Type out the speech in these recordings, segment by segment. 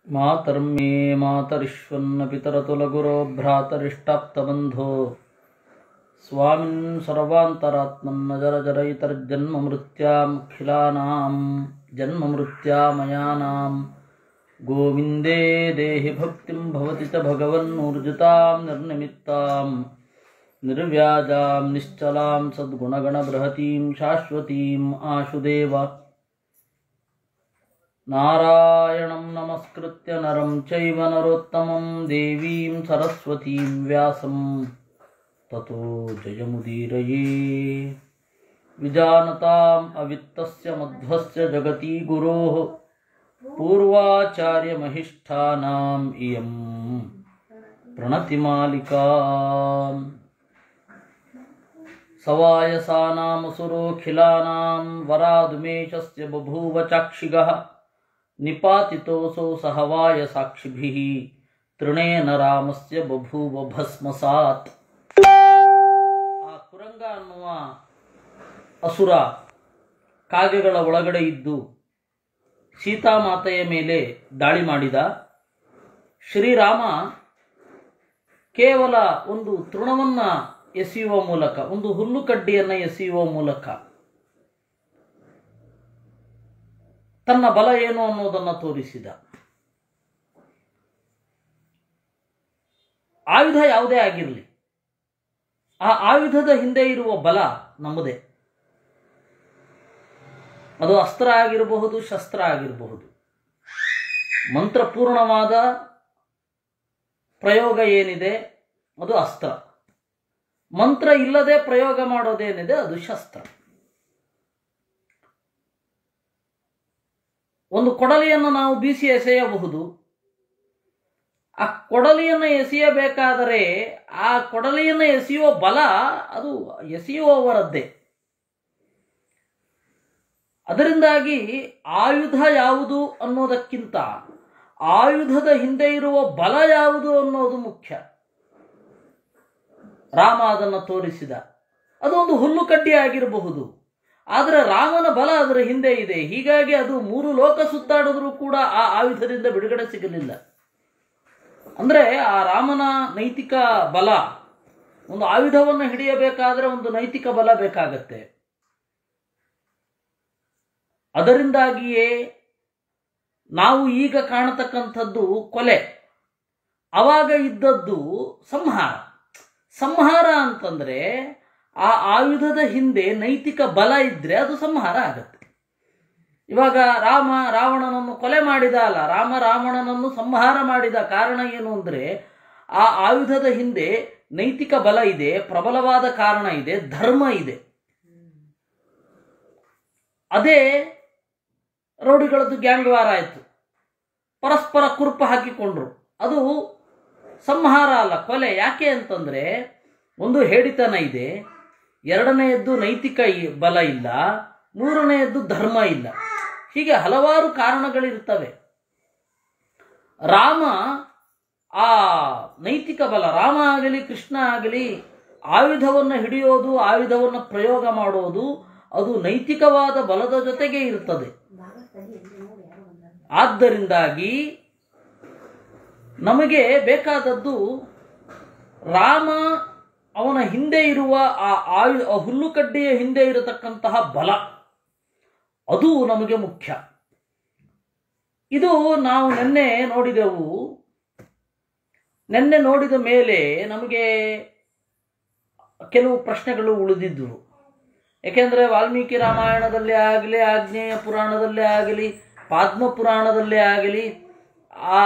ಮಾತರ್ಮೇ ಮಾತರಿಶ್ವನ್ನ ಪಿತರತುಲಗುರೋ ಭ್ರಾತರಿಷ್ಟಾಪ್ತಬಂಧೋ ಸ್ವಾಮಿನ್ ಸರ್ವಾಂತರಾತ್ಮನ್ನ ಜರ ಜರಯಿತರ್ಜನ್ಮ ಮೃತ್ಯಾಮಖಿಲಾನಾಂ ಜನ್ಮ ಮೃತ್ಯಾಮಯಾನಾಂ ಗೋವಿಂದೇ ದೇಹಿ ಭಕ್ತಿಂ ಭವತಿ ಚ ಭಗವನ್ನೂರ್ಜಿತಾಂ ನಿರ್ನಿಮಿತ್ತಾಂ ನಿರ್ವ್ಯಾಜಾಂ ನಿಶ್ಚಲಾಂ ಸದ್ಗುಣಗಣಬೃಹತೀಂ ಶಾಶ್ವತೀಂ ಆಶುದೇವ ನಾರಾಯಣಂ ನಮಸ್ಕೃತ್ಯ ನರಂ ಚೈವ ನರೋತ್ತಮಂ ದೇವೀಂ ಸರಸ್ವತೀಂ ವ್ಯಾಸಂ ತಥೋ ಜಯಮುದೀರಯೇ ವಿಜಾನತಾಂ ಅವಿತ್ತಸ್ಯ ಮಧ್ವಸ್ಯ ಜಗತಿ ಗುರೋಃ पूर्वाचार्यमहिष्ठानाम् इयं प्रणतिमालिका सवायसानामसुरोऽखिलानां वरादुमेशस्य बभूव चाक्षिगः निपातितोऽसौ सहवायसाक्षिभिः ತೃಣೇನ ರಾಮಸ್ಯ ಬಭೂವ ಭಸ್ಮಸಾತ್ ಆ ಕುರಂಗ ಅನ್ನುವ ಅಸುರ ಕಾಗೆಗಳ ಒಳಗಡೆ ಇದ್ದು ಸೀತಾಮಾತೆಯ ಮೇಲೆ ದಾಳಿ ಮಾಡಿದ ಶ್ರೀರಾಮ ಕೇವಲ ಒಂದು ತೃಣವನ್ನ ಎಸೆಯುವ ಮೂಲಕ ಒಂದು ಹುಲ್ಲು ಕಡ್ಡಿಯನ್ನು ಎಸೆಯುವ ಮೂಲಕ ತನ್ನ ಬಲ ಏನು ಅನ್ನೋದನ್ನು ತೋರಿಸಿದ ಆಯುಧ ಯಾವುದೇ ಆಗಿರಲಿ ಆ ಆಯುಧದ ಹಿಂದೆ ಇರುವ ಬಲ ನಮ್ಮದೇ ಅದು ಅಸ್ತ್ರ ಆಗಿರಬಹುದು ಶಸ್ತ್ರ ಆಗಿರಬಹುದು ಮಂತ್ರಪೂರ್ಣವಾದ ಪ್ರಯೋಗ ಏನಿದೆ ಅದು ಅಸ್ತ್ರ ಮಂತ್ರ ಇಲ್ಲದೆ ಪ್ರಯೋಗ ಮಾಡೋದೇನಿದೆ ಅದು ಶಸ್ತ್ರ ಒಂದು ಕೊಡಲಿಯನ್ನು ನಾವು ಬೀಸಿ ಎಸೆಯಬಹುದು ಆ ಕೊಡಲಿಯನ್ನು ಎಸೆಯಬೇಕಾದರೆ ಆ ಕೊಡಲಿಯನ್ನು ಎಸೆಯುವ ಬಲ ಅದು ಎಸೆಯುವವರದ್ದೇ ಅದರಿಂದಾಗಿ ಆಯುಧ ಯಾವುದು ಅನ್ನೋದಕ್ಕಿಂತ ಆಯುಧದ ಹಿಂದೆ ಇರುವ ಬಲ ಯಾವುದು ಅನ್ನೋದು ಮುಖ್ಯ ರಾಮ ಅದನ್ನು ತೋರಿಸಿದ ಅದೊಂದು ಹುಲ್ಲು ಕಡ್ಡಿ ಆಗಿರಬಹುದು ಆದರೆ ರಾಮನ ಬಲ ಅದರ ಹಿಂದೆ ಇದೆ ಹೀಗಾಗಿ ಅದು ಮೂರು ಲೋಕ ಸುತ್ತಾಡಿದ್ರೂ ಕೂಡ ಆ ಆಯುಧದಿಂದ ಬಿಡುಗಡೆ ಸಿಗಲಿಲ್ಲ ಅಂದ್ರೆ ಆ ರಾಮನ ನೈತಿಕ ಬಲ ಒಂದು ಆಯುಧವನ್ನು ಹಿಡಿಯಬೇಕಾದ್ರೆ ಒಂದು ನೈತಿಕ ಬಲ ಬೇಕಾಗತ್ತೆ ಅದರಿಂದಾಗಿಯೇ ನಾವು ಈಗ ಕಾಣತಕ್ಕಂಥದ್ದು ಕೊಲೆ ಅವಾಗ ಇದ್ದದ್ದು ಸಂಹಾರ ಸಂಹಾರ ಅಂತಂದ್ರೆ ಆ ಆಯುಧದ ಹಿಂದೆ ನೈತಿಕ ಬಲ ಇದ್ರೆ ಅದು ಸಂಹಾರ ಆಗತ್ತೆ ಇವಾಗ ರಾಮ ರಾವಣನನ್ನು ಕೊಲೆ ಮಾಡಿದ ಅಲ್ಲ ರಾಮ ರಾವಣನನ್ನು ಸಂಹಾರ ಮಾಡಿದ ಕಾರಣ ಏನು ಅಂದ್ರೆ ಆ ಆಯುಧದ ಹಿಂದೆ ನೈತಿಕ ಬಲ ಇದೆ ಪ್ರಬಲವಾದ ಕಾರಣ ಇದೆ ಧರ್ಮ ಇದೆ ಅದೇ ರೌಡಿಗಳದ್ದು ಗ್ಯಾಂಗ್ ವಾರ ಆಯಿತು ಪರಸ್ಪರ ಕುರುಪ ಹಾಕಿಕೊಂಡ್ರು ಅದು ಸಂಹಾರ ಅಲ್ಲ ಕೊಲೆ ಯಾಕೆ ಅಂತಂದ್ರೆ ಒಂದು ಹೇಡಿತನ ಇದೆ ಎರಡನೆಯದ್ದು ನೈತಿಕ ಬಲ ಇಲ್ಲ ಮೂರನೆಯದ್ದು ಧರ್ಮ ಇಲ್ಲ ಹೀಗೆ ಹಲವಾರು ಕಾರಣಗಳಿರ್ತವೆ ರಾಮ ಆ ನೈತಿಕ ಬಲ ರಾಮ ಆಗಲಿ ಕೃಷ್ಣ ಆಗಲಿ ಆಯುಧವನ್ನು ಹಿಡಿಯೋದು ಆಯುಧವನ್ನು ಪ್ರಯೋಗ ಮಾಡೋದು ಅದು ನೈತಿಕವಾದ ಬಲದ ಜೊತೆಗೆ ಇರುತ್ತದೆ ಆದ್ದರಿಂದಾಗಿ ನಮಗೆ ಬೇಕಾದದ್ದು ರಾಮ ಅವನ ಹಿಂದೆ ಇರುವ ಆ ಆಯು ಹುಲ್ಲುಕಡ್ಡಿಯ ಹಿಂದೆ ಇರತಕ್ಕಂತಹ ಬಲ ಅದು ನಮಗೆ ಮುಖ್ಯ ಇದು ನಾವು ನಿನ್ನೆ ನೋಡಿದೆವು ನಿನ್ನೆ ನೋಡಿದ ಮೇಲೆ ನಮಗೆ ಕೆಲವು ಪ್ರಶ್ನೆಗಳು ಉಳಿದಿದ್ದವು ಏಕೆಂದರೆ ವಾಲ್ಮೀಕಿ ರಾಮಾಯಣದಲ್ಲೇ ಆಗಲಿ ಆಗ್ನೇಯ ಪುರಾಣದಲ್ಲೇ ಆಗಲಿ ಪಾದ್ಮ ಪುರಾಣದಲ್ಲೇ ಆಗಲಿ ಆ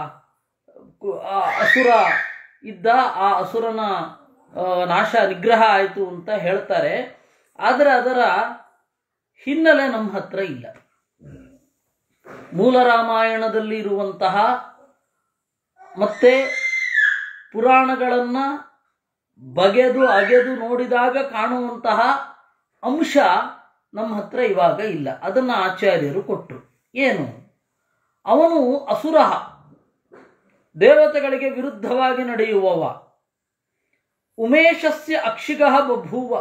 ಅಸುರ ಇದ್ದ ಆ ಅಸುರನ ನಾಶ ನಿಗ್ರಹ ಆಯಿತು ಅಂತ ಹೇಳ್ತಾರೆ ಆದರೆ ಅದರ ಹಿನ್ನೆಲೆ ನಮ್ಮ ಹತ್ರ ಇಲ್ಲ ಮೂಲ ರಾಮಾಯಣದಲ್ಲಿ ಇರುವಂತಹ ಮತ್ತೆ ಪುರಾಣಗಳನ್ನು ಬಗೆದು ಅಗೆದು ನೋಡಿದಾಗ ಕಾಣುವಂತಹ ಅಂಶ ನಮ್ಮ ಹತ್ರ ಇವಾಗ ಇಲ್ಲ ಅದನ್ನು ಆಚಾರ್ಯರು ಕೊಟ್ಟರು ಏನು ಅವನು ಅಸುರ ದೇವತೆಗಳಿಗೆ ವಿರುದ್ಧವಾಗಿ ನಡೆಯುವವ ಉಮೇಶಸ್ಯ ಅಕ್ಷಿಗ ಬಭೂವ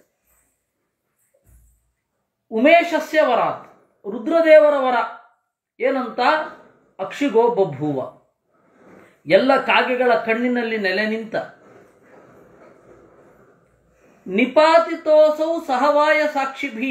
ಉಮೇಶಸ್ಯ ವರಾತ್ ರುದ್ರದೇವರ ವರ ಏನಂತ ಅಕ್ಷಿಗೋ ಬಭೂವ ಎಲ್ಲ ಕಾಗೆಗಳ ಕಣ್ಣಿನಲ್ಲಿ ನೆಲೆ ನಿಂತ ನಿಪಾತಿತೋಸೌ ಸಹವಾಯ ಸಾಕ್ಷಿಭಿ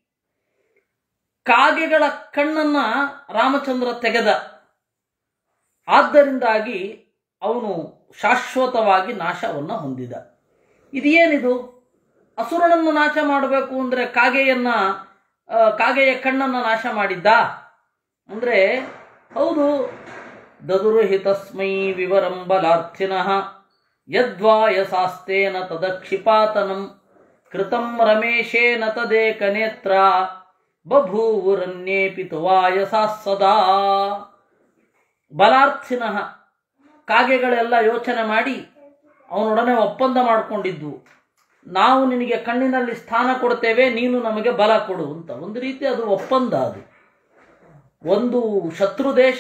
ಕಾಗೆಗಳ ಕಣ್ಣನ್ನ ರಾಮಚಂದ್ರ ತೆಗೆದ ಆದ್ದರಿಂದಾಗಿ ಅವನು ಶಾಶ್ವತವಾಗಿ ನಾಶವನ್ನು ಹೊಂದಿದ ಇದೇನಿದು ಅಸುರನನ್ನು ನಾಶ ಮಾಡಬೇಕು ಅಂದರೆ ಕಾಗೆಯನ್ನ ಆ, ಕಾಗೆಯ ಕಣ್ಣನ್ನು ನಾಶ ಮಾಡಿದ್ದ ಅಂದರೆ ಹೌದು ದದುರುಹಿ ತಸ್ಮೈ ವಿವರಂ ಬಲಾರ್ಥಿನಃ ಯದ್ವಾಯಸಾಸ್ತೇನ ತದಕ್ಷಿಪಾತನಂ ಕೃತಂ ರಮೇಶೇನ ತದೇಕನೇತ್ರ ಬಭೂವುರನ್ಯೇಪಿ ತುವಾಯಸಾ ಸದಾ ಬಲಾರ್ಥಿನಃ ಕಾಗೆಗಳೆಲ್ಲ ಯೋಚನೆ ಮಾಡಿ ಅವನೊಡನೆ ಒಪ್ಪಂದ ಮಾಡಿಕೊಂಡಿದ್ವು ನಾವು ನಿನಗೆ ಕಣ್ಣಿನಲ್ಲಿ ಸ್ಥಾನ ಕೊಡ್ತೇವೆ ನೀನು ನಮಗೆ ಬಲ ಕೊಡು ಅಂತ ಒಂದು ರೀತಿ ಅದು ಒಪ್ಪಂದ ಅದು ಒಂದು ಶತ್ರು ದೇಶ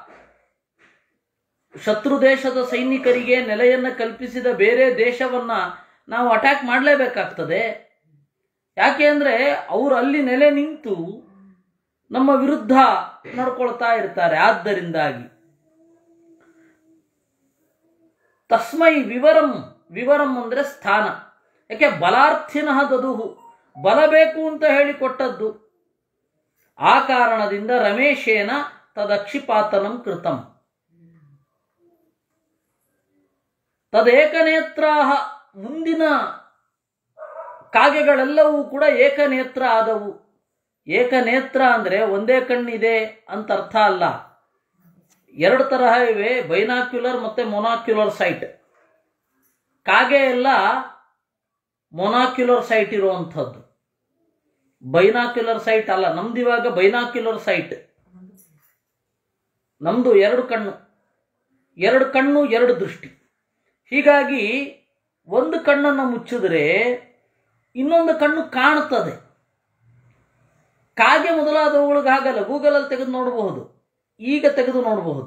ಶತ್ರು ದೇಶದ ಸೈನಿಕರಿಗೆ ನೆಲೆಯನ್ನು ಕಲ್ಪಿಸಿದ ಬೇರೆ ದೇಶವನ್ನ ನಾವು ಅಟ್ಯಾಕ್ ಮಾಡಲೇಬೇಕಾಗ್ತದೆ ಯಾಕೆ ಅಂದರೆ ಅವರು ಅಲ್ಲಿ ನೆಲೆ ನಿಂತು ನಮ್ಮ ವಿರುದ್ಧ ನಡ್ಕೊಳ್ತಾ ಇರ್ತಾರೆ ಆದ್ದರಿಂದಾಗಿ ತಸ್ಮೈ ವಿವರಂ ವಿವರಂ ಅಂದರೆ ಸ್ಥಾನ ಯಾಕೆ ಬಲಾರ್ಥಿನಃ ದದುಹು ಬಲ ಬೇಕು ಅಂತ ಹೇಳಿ ಕೊಟ್ಟದ್ದು ಆ ಕಾರಣದಿಂದ ರಮೇಶೇನ ತದಕ್ಷಿಪಾತನಂ ಕೃತಂ ತದೇಕನೇತ್ರಾಹ ಮುಂದಿನ ಕಾಗೆಗಳೆಲ್ಲವೂ ಕೂಡ ಏಕನೇತ್ರ ಆದವು ಏಕನೇತ್ರ ಅಂದರೆ ಒಂದೇ ಕಣ್ಣಿದೆ ಅಂತ ಅರ್ಥ ಅಲ್ಲ ಎರಡು ತರಹ ಇವೆ ಬೈನಾಕ್ಯುಲರ್ ಮತ್ತೆ ಮೊನಾಕ್ಯುಲರ್ ಸೈಟ್ ಕಾಗೆ ಎಲ್ಲ ಮೊನಾಕ್ಯುಲರ್ ಸೈಟ್ ಇರುವಂಥದ್ದು ಬೈನಾಕ್ಯುಲರ್ ಸೈಟ್ ಅಲ್ಲ ನಮ್ದು ಇವಾಗ ಬೈನಾಕ್ಯುಲರ್ ಸೈಟ್ ನಮ್ದು ಎರಡು ಕಣ್ಣು ಎರಡು ಕಣ್ಣು ಎರಡು ದೃಷ್ಟಿ ಹೀಗಾಗಿ ಒಂದು ಕಣ್ಣನ್ನು ಮುಚ್ಚಿದ್ರೆ ಇನ್ನೊಂದು ಕಣ್ಣು ಕಾಣುತ್ತದೆ ಕಾಗೆ ಮೊದಲಾದವುಗಳಿಗೆ ಹಾಗಲ್ಲ ಗೂಗಲಲ್ಲಿ ತೆಗೆದು ನೋಡಬಹುದು ಈಗ ತೆಗೆದು ನೋಡಬಹುದು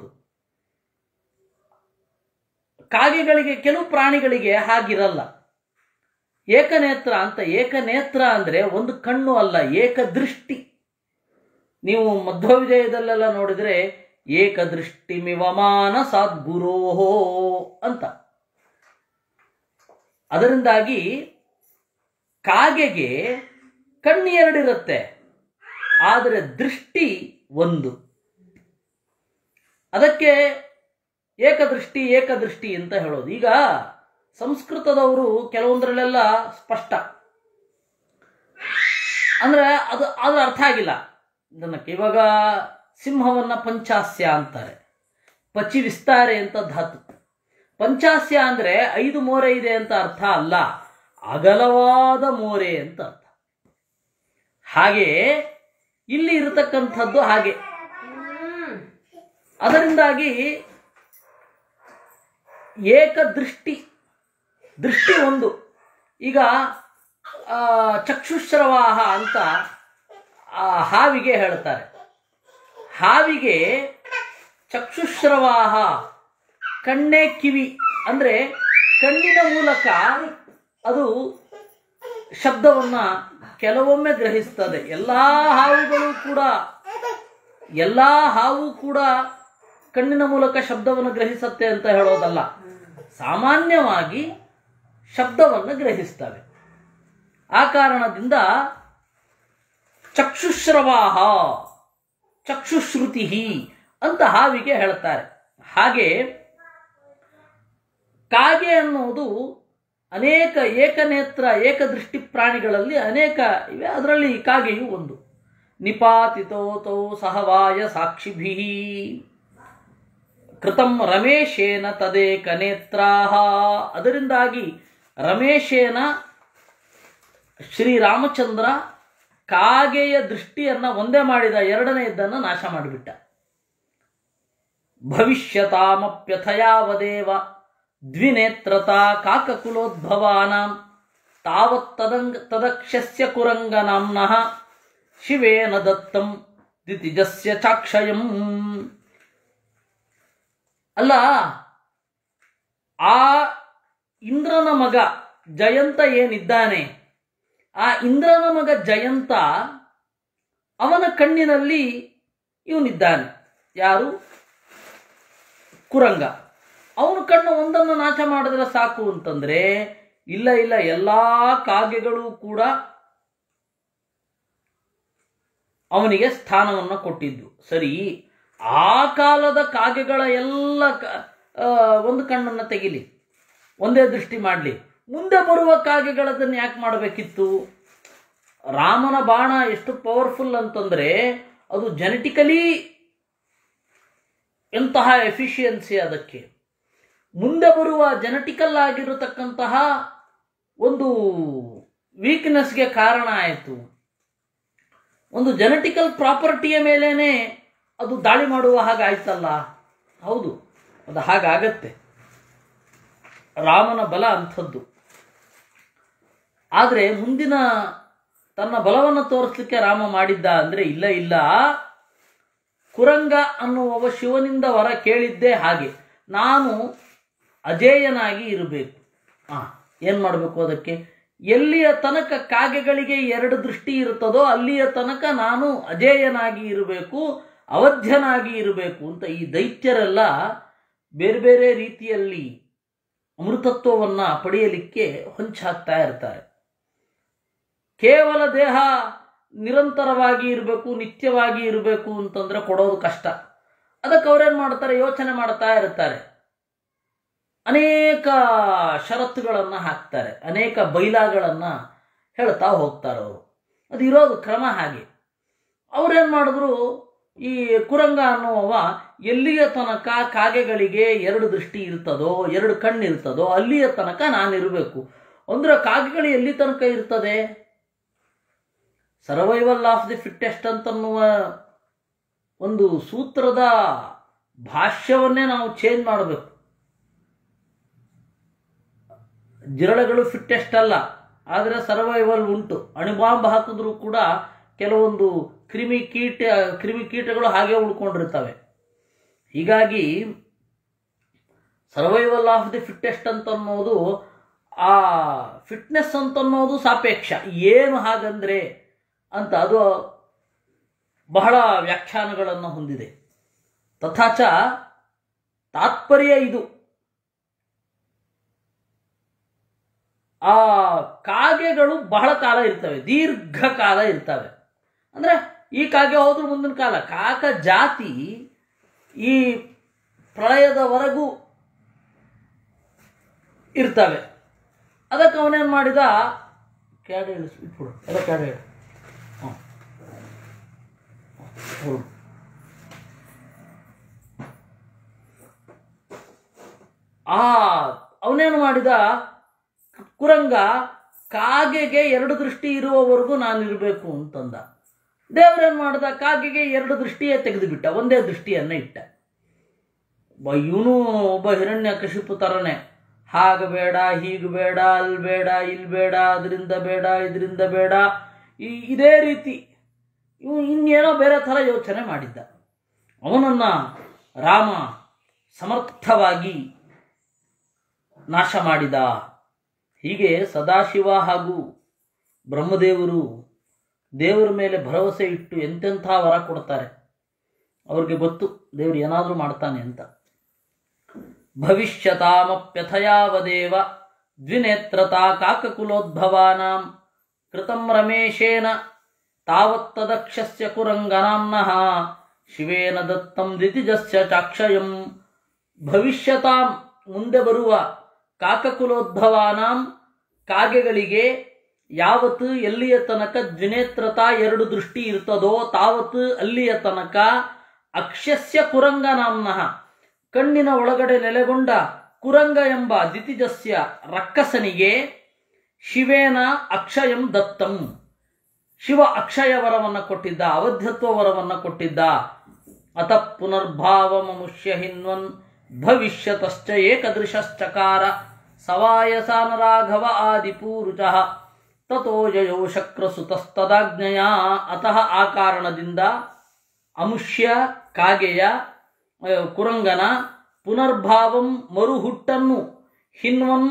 ಕಾಗೆಗಳಿಗೆ ಕೆಲವು ಪ್ರಾಣಿಗಳಿಗೆ ಹಾಗಿರಲ್ಲ ಏಕನೇತ್ರ ಅಂತ ಏಕನೇತ್ರ ಅಂದರೆ ಒಂದು ಕಣ್ಣು ಅಲ್ಲ ಏಕದೃಷ್ಟಿ ನೀವು ಮಧ್ವವಿಜಯದಲ್ಲೆಲ್ಲ ನೋಡಿದರೆ ಏಕದೃಷ್ಟಿ ಮಿವಮಾನ ಸಾದ್ಗುರೋಹೋ ಅಂತ ಅದರಿಂದಾಗಿ ಕಾಗೆಗೆ ಕಣ್ಣು ಎರಡಿರುತ್ತೆ ಆದರೆ ದೃಷ್ಟಿ ಒಂದು ಅದಕ್ಕೆ ಏಕದೃಷ್ಟಿ ಏಕದೃಷ್ಟಿ ಅಂತ ಹೇಳೋದು ಈಗ ಸಂಸ್ಕೃತದವರು ಕೆಲವೊಂದರಲ್ಲೆಲ್ಲ ಸ್ಪಷ್ಟ ಅಂದ್ರೆ ಅದು ಅದ್ರ ಅರ್ಥ ಆಗಿಲ್ಲ ಇದನ್ನಕ್ಕೆ ಇವಾಗ ಸಿಂಹವನ್ನ ಪಂಚಾಸ್ಯ ಅಂತಾರೆ ಪಚಿ ವಿಸ್ತಾರೆ ಅಂತ ಧಾತು ಪಂಚಾಸ್ಯ ಅಂದ್ರೆ ಐದು ಮೋರೆ ಇದೆ ಅಂತ ಅರ್ಥ ಅಲ್ಲ ಅಗಲವಾದ ಮೋರೆ ಅಂತ ಅರ್ಥ ಹಾಗೆ ಇಲ್ಲಿ ಇರತಕ್ಕಂಥದ್ದು ಹಾಗೆ ಅದರಿಂದಾಗಿ ಏಕದೃಷ್ಟಿ ದೃಷ್ಟಿ ಒಂದು ಈಗ ಆ, ಚಕ್ಷುಶ್ರವಾಹ ಅಂತ ಆ ಹಾವಿಗೆ ಹೇಳ್ತಾರೆ ಹಾವಿಗೆ ಚಕ್ಷುಶ್ರವಾಹ ಕಣ್ಣೇ ಕಿವಿ ಅಂದ್ರೆ ಕಣ್ಣಿನ ಮೂಲಕ ಅದು ಶಬ್ದವನ್ನ ಕೆಲವೊಮ್ಮೆ ಗ್ರಹಿಸ್ತದೆ ಎಲ್ಲಾ ಹಾವುಗಳು ಕೂಡ ಎಲ್ಲಾ ಹಾವು ಕೂಡ ಕಣ್ಣಿನ ಮೂಲಕ ಶಬ್ದವನ್ನು ಗ್ರಹಿಸುತ್ತೆ ಅಂತ ಹೇಳೋದಲ್ಲ ಸಾಮಾನ್ಯವಾಗಿ ಶಬ್ದವನ್ನು ಗ್ರಹಿಸ್ತವೆ ಆ ಕಾರಣದಿಂದ ಚಕ್ಷುಶ್ರವಾಹ ಚಕ್ಷುಶ್ರುತಿ ಅಂತ ಹಾವಿಗೆ ಹೇಳ್ತಾರೆ ಹಾಗೆ ಕಾಗೆ ಅನ್ನುವುದು ಅನೇಕ ಏಕನೇತ್ರ ಏಕದೃಷ್ಟಿ ಪ್ರಾಣಿಗಳಲ್ಲಿ ಅನೇಕ ಇವೆ ಅದರಲ್ಲಿ ಕಾಗೆಯು ಒಂದು ನಿಪಾತಿತೋತೌ ಸಹವಾಯ ಸಾಕ್ಷಿಭಿ ಕೃತಂ ರಮೇಶೇನ ತದೇಕನೇತ್ರಾಹ ಅದರಿಂದಾಗಿ ರಮೇಶೇನ ಶ್ರೀರಾಮಚಂದ್ರ ಕಾಗೆಯ ದೃಷ್ಟಿಯನ್ನ ಒಂದೇ ಮಾಡಿದ ಎರಡನೆಯದನ್ನು ನಾಶ ಮಾಡಿಬಿಟ್ಟ ಭವಿಷ್ಯತಾಮಪ್ಯಥಯಾವದೇವ ದ್ವಿನೇತ್ರತಾ ಕಾಕಕುಲೋದ್ಭವಾನಾಂ ತಾವತ್ ತದಂಗ ತದಕ್ಷಸ್ಯ ಕುರಂಗನಾಂನಃ ಶಿವೇನ ದತ್ತಂ ದಿತಿಜಸ್ಯ ಚಾಕ್ಷಯಂ ಅಲ್ಲ ಆ ಇಂದ್ರನ ಮಗ ಜಯಂತ ಏನಿದ್ದಾನೆ ಆ ಇಂದ್ರನ ಮಗ ಜಯಂತ ಅವನ ಕಣ್ಣಿನಲ್ಲಿ ಇವನಿದ್ದಾನೆ ಯಾರು ಕುರಂಗ ಅವನು ಕಣ್ಣು ಒಂದನ್ನು ನಾಶ ಮಾಡಿದ್ರೆ ಸಾಕು ಅಂತಂದ್ರೆ ಇಲ್ಲ ಇಲ್ಲ ಎಲ್ಲಾ ಕಾಗೆಗಳು ಕೂಡ ಅವನಿಗೆ ಸ್ಥಾನವನ್ನು ಕೊಟ್ಟಿದ್ದು ಸರಿ ಆ ಕಾಲದ ಕಾಗೆಗಳ ಎಲ್ಲ ಕ- ಆ, ಒಂದು ಕಣ್ಣನ್ನು ತೆಗಿಲಿ ಒಂದೇ ದೃಷ್ಟಿ ಮಾಡಲಿ ಮುಂದೆ ಬರುವ ಕಾಗೆಗಳದನ್ನು ಯಾಕೆ ಮಾಡಬೇಕಿತ್ತು ರಾಮನ ಬಾಣ ಎಷ್ಟು ಪವರ್ಫುಲ್ ಅಂತಂದ್ರೆ ಅದು ಜೆನೆಟಿಕಲಿ ಎಂತಹ ಎಫಿಷಿಯನ್ಸಿ ಅದಕ್ಕೆ ಮುಂದೆ ಬರುವ ಜೆನೆಟಿಕಲ್ ಆಗಿರತಕ್ಕಂತಹ ಒಂದು ವೀಕ್ನೆಸ್ಗೆ ಕಾರಣ ಆಯಿತು ಒಂದು ಜೆನೆಟಿಕಲ್ ಪ್ರಾಪರ್ಟಿಯ ಮೇಲೇನೆ ಅದು ದಾಳಿ ಮಾಡುವ ಹಾಗಾಯ್ತಲ್ಲ ಹೌದು ಅದು ಹಾಗಾಗತ್ತೆ ರಾಮನ ಬಲ ಅಂಥದ್ದು ಆದರೆ ಮುಂದಿನ ತನ್ನ ಬಲವನ್ನು ತೋರಿಸ್ಲಿಕ್ಕೆ ರಾಮ ಮಾಡಿದ್ದ ಅಂದರೆ ಇಲ್ಲ ಇಲ್ಲ ಕುರಂಗ ಅನ್ನುವವ ಶಿವನಿಂದ ವರ ಕೇಳಿದ್ದೇ ಹಾಗೆ ನಾನು ಅಜೇಯನಾಗಿ ಇರಬೇಕು ಆ ಏನು ಮಾಡಬೇಕು ಅದಕ್ಕೆ ಎಲ್ಲಿಯ ತನಕ ಕಾಗೆಗಳಿಗೆ ಎರಡು ದೃಷ್ಟಿ ಇರುತ್ತದೋ ಅಲ್ಲಿಯ ತನಕ ನಾನು ಅಜೇಯನಾಗಿ ಇರಬೇಕು ಅವಧ್ಯನಾಗಿ ಇರಬೇಕು ಅಂತ ಈ ದೈತ್ಯರೆಲ್ಲ ಬೇರೆ ಬೇರೆ ರೀತಿಯಲ್ಲಿ ಅಮೃತತ್ವವನ್ನು ಪಡೆಯಲಿಕ್ಕೆ ಹೊಂಚಾಕ್ತಾ ಇರ್ತಾರೆ ಕೇವಲ ದೇಹ ನಿರಂತರವಾಗಿ ಇರಬೇಕು ನಿತ್ಯವಾಗಿ ಇರಬೇಕು ಅಂತಂದ್ರೆ ಕೊಡೋದು ಕಷ್ಟ ಅದಕ್ಕೆ ಅವ್ರೇನು ಮಾಡ್ತಾರೆ ಯೋಚನೆ ಮಾಡ್ತಾ ಇರ್ತಾರೆ ಅನೇಕ ಷರತ್ತುಗಳನ್ನು ಹಾಕ್ತಾರೆ ಅನೇಕ ಬೈಲಾಗಳನ್ನು ಹೇಳ್ತಾ ಹೋಗ್ತಾರೆ ಅವರು ಅದು ಇರೋದು ಕ್ರಮ ಹಾಗೆ ಅವ್ರೇನು ಮಾಡಿದ್ರು ಈ ಕುರಂಗ ಅನ್ನುವವ ಎಲ್ಲಿಯ ತನಕ ಕಾಗೆಗಳಿಗೆ ಎರಡು ದೃಷ್ಟಿ ಇರ್ತದೋ ಎರಡು ಕಣ್ಣು ಇರ್ತದೋ ಅಲ್ಲಿಯ ತನಕ ನಾನಿರಬೇಕು ಅಂದ್ರೆ ಕಾಗೆಗಳು ಎಲ್ಲಿ ತನಕ ಇರ್ತದೆ ಸರ್ವೈವಲ್ ಆಫ್ ದಿ ಫಿಟ್ಟೆಸ್ಟ್ ಅಂತನ್ನುವ ಒಂದು ಸೂತ್ರದ ಭಾಷ್ಯವನ್ನೇ ನಾವು ಚೇಂಜ್ ಮಾಡಬೇಕು ಜಿರಳೆಗಳು ಫಿಟ್ಟೆಸ್ಟ್ ಅಲ್ಲ ಆದರೆ ಸರ್ವೈವಲ್ ಉಂಟು ಅಣುಬಾಂಬ್ ಹಾಕಿದ್ರೂ ಕೂಡ ಕೆಲವೊಂದು ಕ್ರಿಮಿ ಕೀಟ ಕ್ರಿಮಿ ಕೀಟಗಳು ಹಾಗೆ ಉಳ್ಕೊಂಡಿರ್ತವೆ ಹೀಗಾಗಿ ಸರ್ವೈವಲ್ ಆಫ್ ದಿ ಫಿಟ್ಟೆಸ್ಟ್ ಅಂತನ್ನೋದು ಆ ಫಿಟ್ನೆಸ್ ಅಂತನ್ನೋದು ಸಾಪೇಕ್ಷ ಏನು ಹಾಗಂದ್ರೆ ಅಂತ ಅದು ಬಹಳ ವ್ಯಾಖ್ಯಾನಗಳನ್ನು ಹೊಂದಿದೆ ತಥಾಚ ತಾತ್ಪರ್ಯ ಇದು ಆ ಕಾಗೆಗಳು ಬಹಳ ಕಾಲ ಇರ್ತವೆ ದೀರ್ಘಕಾಲ ಇರ್ತವೆ ಅಂದ್ರೆ ಈ ಕಾಗೆ ಹೋದ್ರೂ ಮುಂದಿನ ಕಾಲ ಕಾಕ ಜಾತಿ ಈ ಪ್ರಳಯದವರೆಗೂ ಇರ್ತವೆ ಅದಕ್ಕೆ ಅವನೇನು ಮಾಡಿದ ಕ್ಯಾಡೆ ಇಳಿಸಿ ಇಟ್ಬಿಡು ಎಲ್ಲ ಕ್ಯಾಡೆ ಹೇಳು ಹ್ಞೂ ಹೊರಡು ಆ ಅವನೇನು ಮಾಡಿದ ಕುರಂಗ ಕಾಗೆಗೆ ಎರಡು ದೃಷ್ಟಿ ಇರುವವರೆಗೂ ನಾನಿರಬೇಕು ಅಂತಂದ ದೇವರೇನು ಮಾಡ್ದ ಕಾಗೆಗೆ ಎರಡು ದೃಷ್ಟಿಯೇ ತೆಗೆದುಬಿಟ್ಟ ಒಂದೇ ದೃಷ್ಟಿಯನ್ನ ಇಟ್ಟ ಇವನು ಒಬ್ಬ ಹಿರಣ್ಯ ಕಶಿಪು ಥರನೇ ಹಾಗ ಬೇಡ ಹೀಗೆ ಬೇಡ ಅಲ್ಲಿ ಬೇಡ ಇಲ್ಲಿ ಬೇಡ ಅದರಿಂದ ಬೇಡ ಇದರಿಂದ ಬೇಡ ಈ ಇದೇ ರೀತಿ ಇವು ಇನ್ನೇನೋ ಬೇರೆ ಥರ ಯೋಚನೆ ಮಾಡಿದ್ದ ಅವನನ್ನ ರಾಮ ಸಮರ್ಥವಾಗಿ ನಾಶ ಮಾಡಿದ ಹೀಗೆ ಸದಾಶಿವ ಹಾಗೂ ಬ್ರಹ್ಮದೇವರು ದೇವರ ಮೇಲೆ ಭರವಸೆ ಇಟ್ಟು ಎಂತೆಂಥ ವರ ಕೊಡ್ತಾರೆ ಅವ್ರಿಗೆ ಗೊತ್ತು ದೇವರು ಏನಾದರೂ ಮಾಡ್ತಾನೆ ಅಂತ ಭವಿಷ್ಯತಾಮಪ್ಯಥಯಾವದೇವ ದ್ವಿನೇತ್ರತಾ ಕಾಕಕುಲೋದ್ಭವಾನಾಂ ಕೃತಂ ರಮೇಶೇನ ತಾವತ್ತದಕ್ಷಸ್ಯ ಕುರಂಗನಾಂನಃ ಶಿವೇನ ದತ್ತಂ ದಿತಿಜಸ್ಯ ಚಾಕ್ಷಯಂ ಭವಿಷ್ಯತಾಂ ಮುಂದೆ ಬರುವ ಕಾಕಕುಲೋದ್ಭವಾನಾಂ ಕಾಗೆಗಳಿಗೆ ಯಾವತ್ತು ಎಲ್ಲಿಯ ತನಕ ದ್ವಿನೇತ್ರತಾ ಎರಡು ದೃಷ್ಟಿ ಇರ್ತದೋ ತಾವತ್ತು ಅಲ್ಲಿಯ ತನಕ ಅಕ್ಷಸ್ಯ ಕುರಂಗ ನಾಮ್ನಃ ಕಣ್ಣಿನ ಒಳಗಡೆ ನೆಲೆಗೊಂಡ ಕುರಂಗ ಎಂಬ ದಿತಿಜಸ್ಯ ರಕ್ಕಸನಿಗೆ ಶಿವೇನ ಅಕ್ಷಯಂ ದತ್ತಂ ಶಿವ ಅಕ್ಷಯ ವರವನ್ನು ಕೊಟ್ಟಿದ್ದ ಅವಧ್ಯತ್ವ ವರವನ್ನು ಕೊಟ್ಟಿದ್ದ ಅತ ಪುನರ್ಭಾವಮುಷ್ಯ ಹಿನ್ವನ್ ಭವಿಷ್ಯತಶ್ಚ ಏಕದೃಶಶ್ಚಕಾರ ಸವಾಯಸಾನ ರಾಘವ ಆದಿಪೂರುಚ ತಥೋ ಜಯೋ ಶಕ್ರಸುತಸ್ತದಾಜ್ಞೆಯ ಅತಃ ಆ ಕಾರಣದಿಂದ ಅಮುಷ್ಯ ಕಾಗೆಯ ಆ, ಕುರಂಗನ ಪುನರ್ಭಾವಂ ಮರುಹುಟ್ಟನ್ನು ಹಿನ್ವನ್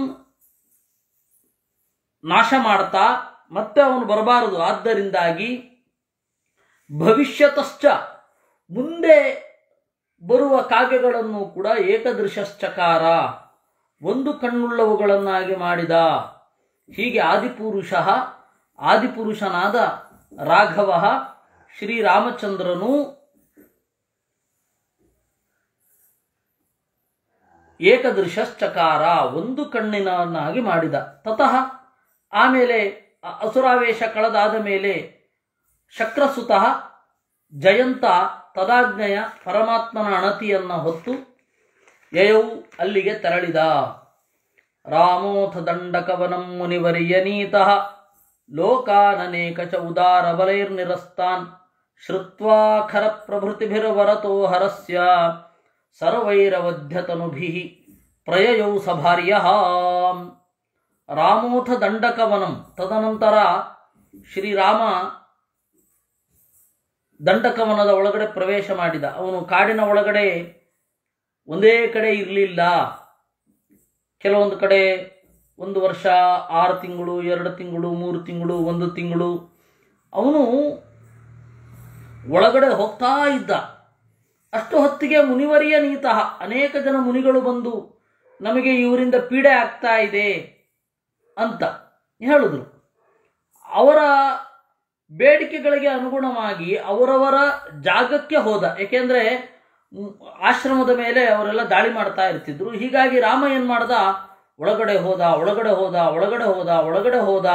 ನಾಶ ಮಾಡ್ತಾ ಮತ್ತೆ ಅವನು ಬರಬಾರದು ಆದ್ದರಿಂದಾಗಿ ಭವಿಷ್ಯತಶ್ಚ ಮುಂದೆ ಬರುವ ಕಾಗೆಗಳನ್ನು ಕೂಡ ಏಕದೃಶಶ್ಚಕಾರ ಒಂದು ಕಣ್ಣುಳ್ಳವುಗಳನ್ನಾಗಿ ಮಾಡಿದ ಹೀಗೆ ಆದಿಪುರುಷ ಆದಿಪುರುಷನಾದ ರಾಘವ ಶ್ರೀರಾಮಚಂದ್ರನು ಏಕದೃಶಶ್ಚಕಾರ ಒಂದು ಕಣ್ಣಿನನ್ನಾಗಿ ಮಾಡಿದ ತತಃ ಆಮೇಲೆ ಅ- ಅಸುರಾವೇಶ ಕಳೆದಾದ ಮೇಲೆ ಶಕ್ರಸುತಃ ಜಯಂತ ತದಾಜ್ಞೆಯ ಪರಮಾತ್ಮನ ಅಣತಿಯನ್ನ ಹೊತ್ತು ಯಯೌ ಅಲ್ಲಿಗೆ ತೆರಳಿದ ರಾಮೋಥ ದಂಡಕವನಂ ಮುನಿವರ್ಯನೀತಃ ಲೋಕಾನನೇಕ ಚ ಉದಾರ ಬಲೈರ್ನಿರಸ್ತಾನ್ ಶ್ರುತ್ವಾ ಖರ ಪ್ರಭೃತಿಭಿರ್ವರತೋ ಹರಸ್ಯ ಸರ್ವೈರವಧ್ಯತನುಭಿಃ ಪ್ರಯಯೌ ಸಭಾರ್ಯಃ ರಾಮೋಥ ದಂಡಕವನಂ ತದನಂತರ ಶ್ರೀರಾಮ ದಂಡಕವನದ ಒಳಗಡೆ ಪ್ರವೇಶ ಮಾಡಿದ ಅವನು ಕಾಡಿನ ಒಳಗಡೆ ಒಂದೇ ಕಡೆ ಇರಲಿಲ್ಲ ಕೆಲವೊಂದು ಕಡೆ ಒಂದು ವರ್ಷ ಆರು ತಿಂಗಳು ಎರಡು ತಿಂಗಳು ಮೂರು ತಿಂಗಳು ಒಂದು ತಿಂಗಳು ಅವನು ಒಳಗಡೆ ಹೋಗ್ತಾ ಇದ್ದ ಅಷ್ಟು ಹೊತ್ತಿಗೆ ಮುನಿವರಿಯ ನೀತಃ ಅನೇಕ ಜನ ಮುನಿಗಳು ಬಂದು ನಮಗೆ ಇವರಿಂದ ಪೀಡೆ ಆಗ್ತಾ ಇದೆ ಅಂತ ಹೇಳಿದ್ರು ಅವರ ಬೇಡಿಕೆಗಳಿಗೆ ಅನುಗುಣವಾಗಿ ಅವರವರ ಜಾಗಕ್ಕೆ ಹೋದ ಏಕೆಂದ್ರೆ ಮ್, ಆಶ್ರಮದ ಮೇಲೆ ಅವರೆಲ್ಲ ದಾಳಿ ಮಾಡ್ತಾ ಇರ್ತಿದ್ರು ಹೀಗಾಗಿ ರಾಮ ಏನ್ ಮಾಡ್ದ ಒಳಗಡೆ ಹೋದ ಒಳಗಡೆ ಹೋದ ಒಳಗಡೆ ಹೋದ ಒಳಗಡೆ ಹೋದ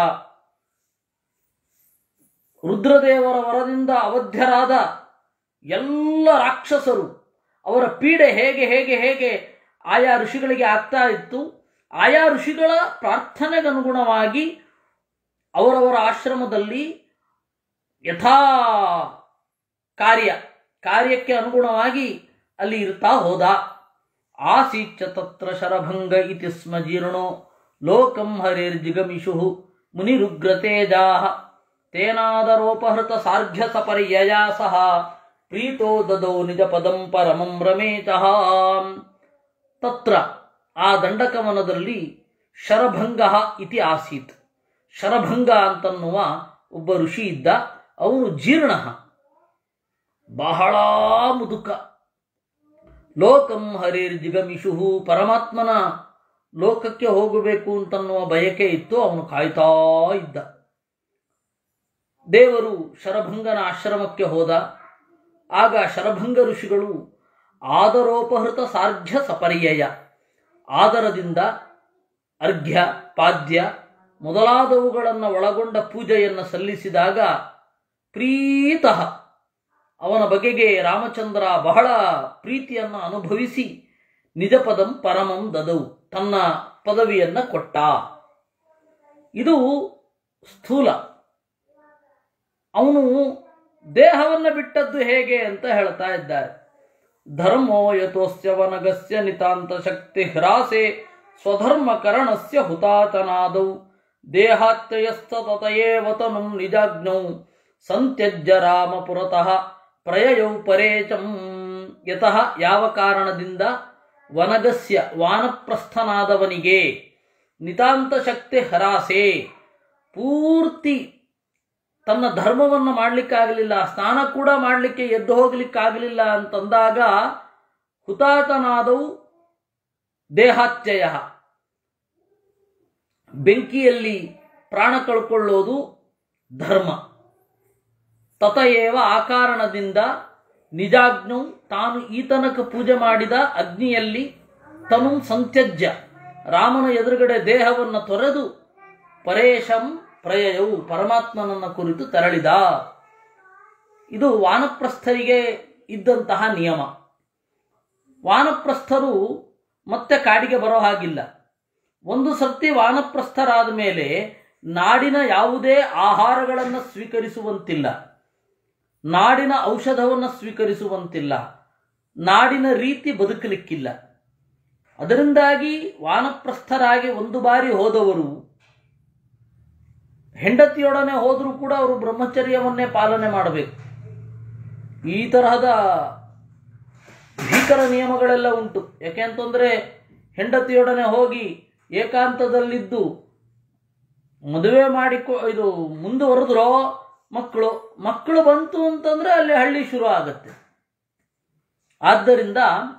ರುದ್ರದೇವರ ವರದಿಂದ ಅವಧ್ಯರಾದ ಎಲ್ಲ ರಾಕ್ಷಸರು ಅವರ ಪೀಡೆ ಹೇಗೆ ಹೇಗೆ ಹೇಗೆ ಆಯಾ ಋಷಿಗಳಿಗೆ ಆಗ್ತಾ ಇತ್ತು ಆಯಾ ಋಷಿಗಳ ಪ್ರಾರ್ಥನೆಗನುಗುಣವಾಗಿ ಅವರವರ ಆಶ್ರಮದಲ್ಲಿ ಯಥಾ ಕಾರ್ಯ ಕಾರ್ಯಕ್ಕೆ ಅನುಗುಣವಾಗಿ ಅಲ್ಲಿ ಇರ್ತಾ ಹೋದ ಆಸೀಚ ತತ್ರ ಶರಭಂಗ ಇತಿ ಸ್ಮ ಜೀರ್ಣೋ ಲೋಕಂ ಹರಿರ್ಜಿಗಮಿಷು ಮುನಿರುಗ್ರತೇಜಾ ತೇನಾದರೋಪಹೃತ ಸಾರ್ಘ್ಯ ಸಪರ್ಯಯಾ ಸಹ ಪ್ರೀತೋ ದದೌ ನಿಜ ಪದಂ ಪರಮಂ ರಮೇಚಃ ತತ್ರ ಆ ದಂಡಕವನದಲ್ಲಿ ಶರಭಂಗ ಇತಿ ಆಸೀತ್ ಶರಭಂಗ ಅಂತನ್ನುವ ಒಬ್ಬ ಋಷಿ ಇದ್ದ ಅವನು ಜೀರ್ಣ ಬಹಳ ಮುದುಕ ಲೋಕಂ ಹರಿರ್ ಜಿಗಮಿಷು ಪರಮಾತ್ಮನ ಲೋಕಕ್ಕೆ ಹೋಗಬೇಕು ಅಂತನ್ನುವ ಬಯಕೆ ಇತ್ತು ಅವನು ಕಾಯ್ತಾ ಇದ್ದ ದೇವರು ಶರಭಂಗನ ಆಶ್ರಮಕ್ಕೆ ಹೋದ ಆಗ ಶರಭಂಗ ಋಷಿಗಳು ಆದರೋಪಹೃತ ಸಾರ್ಘ್ಯ ಸಪರ್ಯಯ ಆದರದಿಂದ ಅರ್ಘ್ಯ ಪಾದ್ಯ ಮೊದಲಾದವುಗಳನ್ನು ಒಳಗೊಂಡ ಪೂಜೆಯನ್ನು ಸಲ್ಲಿಸಿದಾಗ ಪ್ರೀತಃ ಅವನ ಬಗೆಗೆ ರಾಮಚಂದ್ರ ಬಹಳ ಪ್ರೀತಿಯನ್ನು ಅನುಭವಿಸಿ ನಿಜ ಪದಂ ಪರಮಂ ದದವು ತನ್ನ ಪದವಿಯನ್ನ ಕೊಟ್ಟ ಇದು ಸ್ಥೂಲ ಅವನು ದೇಹವನ್ನು ಬಿಟ್ಟದ್ದು ಹೇಗೆ ಅಂತ ಹೇಳ್ತಾ ಇದ್ದಾರೆ ಧರ್ಮೋ ಯಥೋಸ್ಯ ವನಗಸ್ಯ ನಿತಾಂತ ಶಕ್ತಿ ಹ್ರಾಸೆ ಸ್ವಧರ್ಮಕರಣಸ್ಯ ಹುತಾತನಾದೌ ದೇಹಾತ್ಯಯಸ್ತತಯೇವ ತನುಂ ನಿಜಾಜ್ಞೌ ಸಂತ್ಯಜ್ಯ ರಾಮ ಪುರತಃ ಪ್ರಯಯೌ ಪರೇಚಂ ಯತಃ ಯಾವ ಕಾರಣದಿಂದ ವನಗಸ್ಯ ವಾನಪ್ರಸ್ಥನಾದವನಿಗೆ ನಿತಾಂತ ಶಕ್ತಿ ಹರಾಸೆ ಪೂರ್ತಿ ತನ್ನ ಧರ್ಮವನ್ನು ಮಾಡಲಿಕ್ಕಾಗಲಿಲ್ಲ ಸ್ನಾನ ಕೂಡ ಮಾಡಲಿಕ್ಕೆ ಎದ್ದು ಹೋಗ್ಲಿಕ್ಕಾಗಲಿಲ್ಲ ಅಂತಂದಾಗ ಹುತಾತನಾದವು ದೇಹಾತ್ಯಯ ಬೆಂಕಿಯಲ್ಲಿ ಪ್ರಾಣ ಕಳ್ಕೊಳ್ಳೋದು ಧರ್ಮ ತತಯೇವ ಆ ಕಾರಣದಿಂದ ನಿಜಾಜ್ಞು ತಾನು ಈ ತನಕ ಪೂಜೆ ಮಾಡಿದ ಅಗ್ನಿಯಲ್ಲಿ ತನು ಸಂತ್ಯಜ್ಯ ರಾಮನ ಎದುರುಗಡೆ ದೇಹವನ್ನು ತೊರೆದು ಪರೇಶಂ ಪ್ರಯಯವು ಪರಮಾತ್ಮನನ್ನ ಕುರಿತು ತೆರಳಿದ ಇದು ವಾನಪ್ರಸ್ಥರಿಗೆ ಇದ್ದಂತಹ ನಿಯಮ ವಾನಪ್ರಸ್ಥರು ಮತ್ತೆ ಕಾಡಿಗೆ ಬರೋ ಹಾಗಿಲ್ಲ ಒಂದು ಸರ್ತಿ ವಾನಪ್ರಸ್ಥರಾದ ಮೇಲೆ ನಾಡಿನ ಯಾವುದೇ ಆಹಾರಗಳನ್ನು ಸ್ವೀಕರಿಸುವಂತಿಲ್ಲ ನಾಡಿನ ಔಷಧವನ್ನು ಸ್ವೀಕರಿಸುವಂತಿಲ್ಲ ನಾಡಿನ ರೀತಿ ಬದುಕಲಿಕ್ಕಿಲ್ಲ ಅದರಿಂದಾಗಿ ವಾನಪ್ರಸ್ಥರಾಗಿ ಒಂದು ಬಾರಿ ಹೋದವರು ಹೆಂಡತಿಯೊಡನೆ ಹೋದರೂ ಕೂಡ ಅವರು ಬ್ರಹ್ಮಚರ್ಯವನ್ನೇ ಪಾಲನೆ ಮಾಡಬೇಕು ಈ ತರಹದ ಭೀಕರ ನಿಯಮಗಳೆಲ್ಲ ಉಂಟು ಯಾಕೆ ಅಂತಂದ್ರೆ ಹೆಂಡತಿಯೊಡನೆ ಹೋಗಿ ಏಕಾಂತದಲ್ಲಿದ್ದು ಮದುವೆ ಮಾಡಿಕೊ ಇದು ಮುಂದುವರೆದ್ರೋ ಮಕ್ಕಳು ಮಕ್ಕಳು ಬಂತು ಅಂತಂದ್ರೆ ಅಲ್ಲಿ ಹಳ್ಳಿ ಶುರು ಆಗತ್ತೆ ಆದ್ದರಿಂದ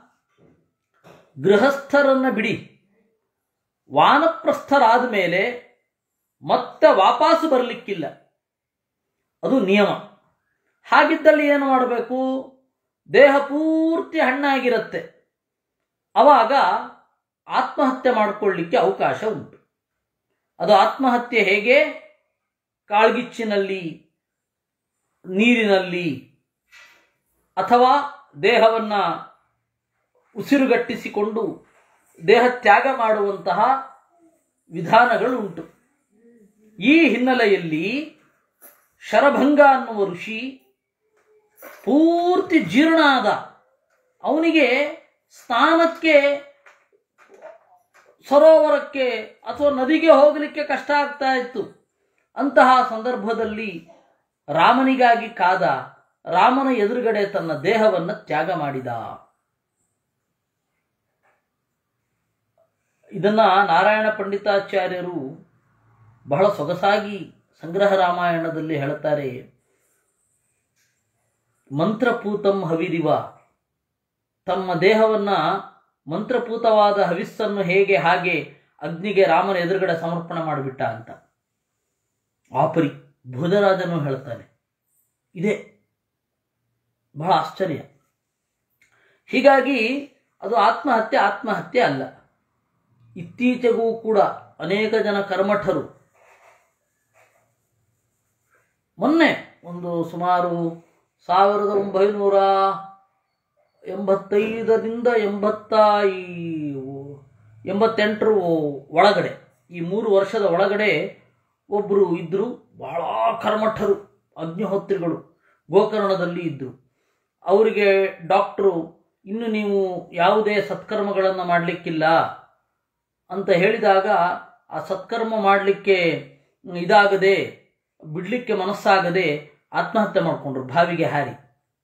ಗೃಹಸ್ಥರನ್ನ ಬಿಡಿ ವಾನಪ್ರಸ್ಥರಾದ ಮೇಲೆ ಮತ್ತೆ ವಾಪಸ್ಸು ಬರಲಿಕ್ಕಿಲ್ಲ ಅದು ನಿಯಮ ಹಾಗಿದ್ದಲ್ಲಿ ಏನು ಮಾಡಬೇಕು ದೇಹ ಪೂರ್ತಿ ಹಣ್ಣಾಗಿರುತ್ತೆ ಅವಾಗ ಆತ್ಮಹತ್ಯೆ ಮಾಡಿಕೊಳ್ಳಿಕ್ಕೆ ಅವಕಾಶ ಉಂಟು ಅದು ಆತ್ಮಹತ್ಯೆ ಹೇಗೆ ಕಾಳ್ಗಿಚ್ಚಿನಲ್ಲಿ ನೀರಿನಲ್ಲಿ ಅಥವಾ ದೇಹವನ್ನು ಉಸಿರುಗಟ್ಟಿಸಿಕೊಂಡು ದೇಹ ತ್ಯಾಗ ಮಾಡುವಂತಹ ವಿಧಾನಗಳು ಉಂಟು ಈ ಹಿನ್ನೆಲೆಯಲ್ಲಿ ಶರಭಂಗ ಅನ್ನುವ ಋಷಿ ಪೂರ್ತಿ ಜೀರ್ಣ ಆದ ಅವನಿಗೆ ಸ್ನಾನಕ್ಕೆ ಸರೋವರಕ್ಕೆ ಅಥವಾ ನದಿಗೆ ಹೋಗಲಿಕ್ಕೆ ಕಷ್ಟ ಆಗ್ತಾ ಇತ್ತು ಅಂತಹ ಸಂದರ್ಭದಲ್ಲಿ ರಾಮನಿಗಾಗಿ ಕಾದ ರಾಮನ ಎದುರುಗಡೆ ತನ್ನ ದೇಹವನ್ನು ತ್ಯಾಗ ಮಾಡಿದ ಇದನ್ನ ನಾರಾಯಣ ಪಂಡಿತಾಚಾರ್ಯರು ಬಹಳ ಸೊಗಸಾಗಿ ಸಂಗ್ರಹ ರಾಮಾಯಣದಲ್ಲಿ ಹೇಳುತ್ತಾರೆ ಮಂತ್ರಪೂತಂ ಹವಿರಿವ ತಮ್ಮ ದೇಹವನ್ನ ಮಂತ್ರಪೂತವಾದ ಹವಿಸ್ಸನ್ನು ಹೇಗೆ ಹಾಗೆ ಅಗ್ನಿಗೆ ರಾಮನ ಎದುರುಗಡೆ ಸಮರ್ಪಣೆ ಮಾಡಿಬಿಟ್ಟ ಅಂತ ಆಪರಿ ಭೋಜರಾಜನು ಹೇಳ್ತಾನೆ ಇದೆ ಬಹಳ ಆಶ್ಚರ್ಯ ಹೀಗಾಗಿ ಅದು ಆತ್ಮಹತ್ಯೆ ಆತ್ಮಹತ್ಯೆ ಅಲ್ಲ ಇತ್ತೀಚೆಗೂ ಕೂಡ ಅನೇಕ ಜನ ಕರ್ಮಠರು ಮೊನ್ನೆ ಒಂದು ಸುಮಾರು ಸಾವಿರದ ಒಂಬೈನೂರ ಎಂಬತ್ತೈದರಿಂದ ಎಂಬತ್ತ ಈ ಎಂಬತ್ತೆಂಟರ ಒಳಗಡೆ ಈ ಮೂರು ವರ್ಷದ ಒಳಗಡೆ ಒಬ್ಬರು ಇದ್ದರು ಬಹಳ ಕರ್ಮಠರು ಅಗ್ನಿಹೋತ್ರಿಗಳು ಗೋಕರ್ಣದಲ್ಲಿ ಇದ್ದರು ಅವರಿಗೆ ಡಾಕ್ಟ್ರು ಇನ್ನು ನೀವು ಯಾವುದೇ ಸತ್ಕರ್ಮಗಳನ್ನು ಮಾಡಲಿಕ್ಕಿಲ್ಲ ಅಂತ ಹೇಳಿದಾಗ ಆ ಸತ್ಕರ್ಮ ಮಾಡಲಿಕ್ಕೆ ಇದಾಗದೆ ಬಿಡಲಿಕ್ಕೆ ಮನಸ್ಸಾಗದೆ ಆತ್ಮಹತ್ಯೆ ಮಾಡಿಕೊಂಡ್ರು ಬಾವಿಗೆ ಹಾರಿ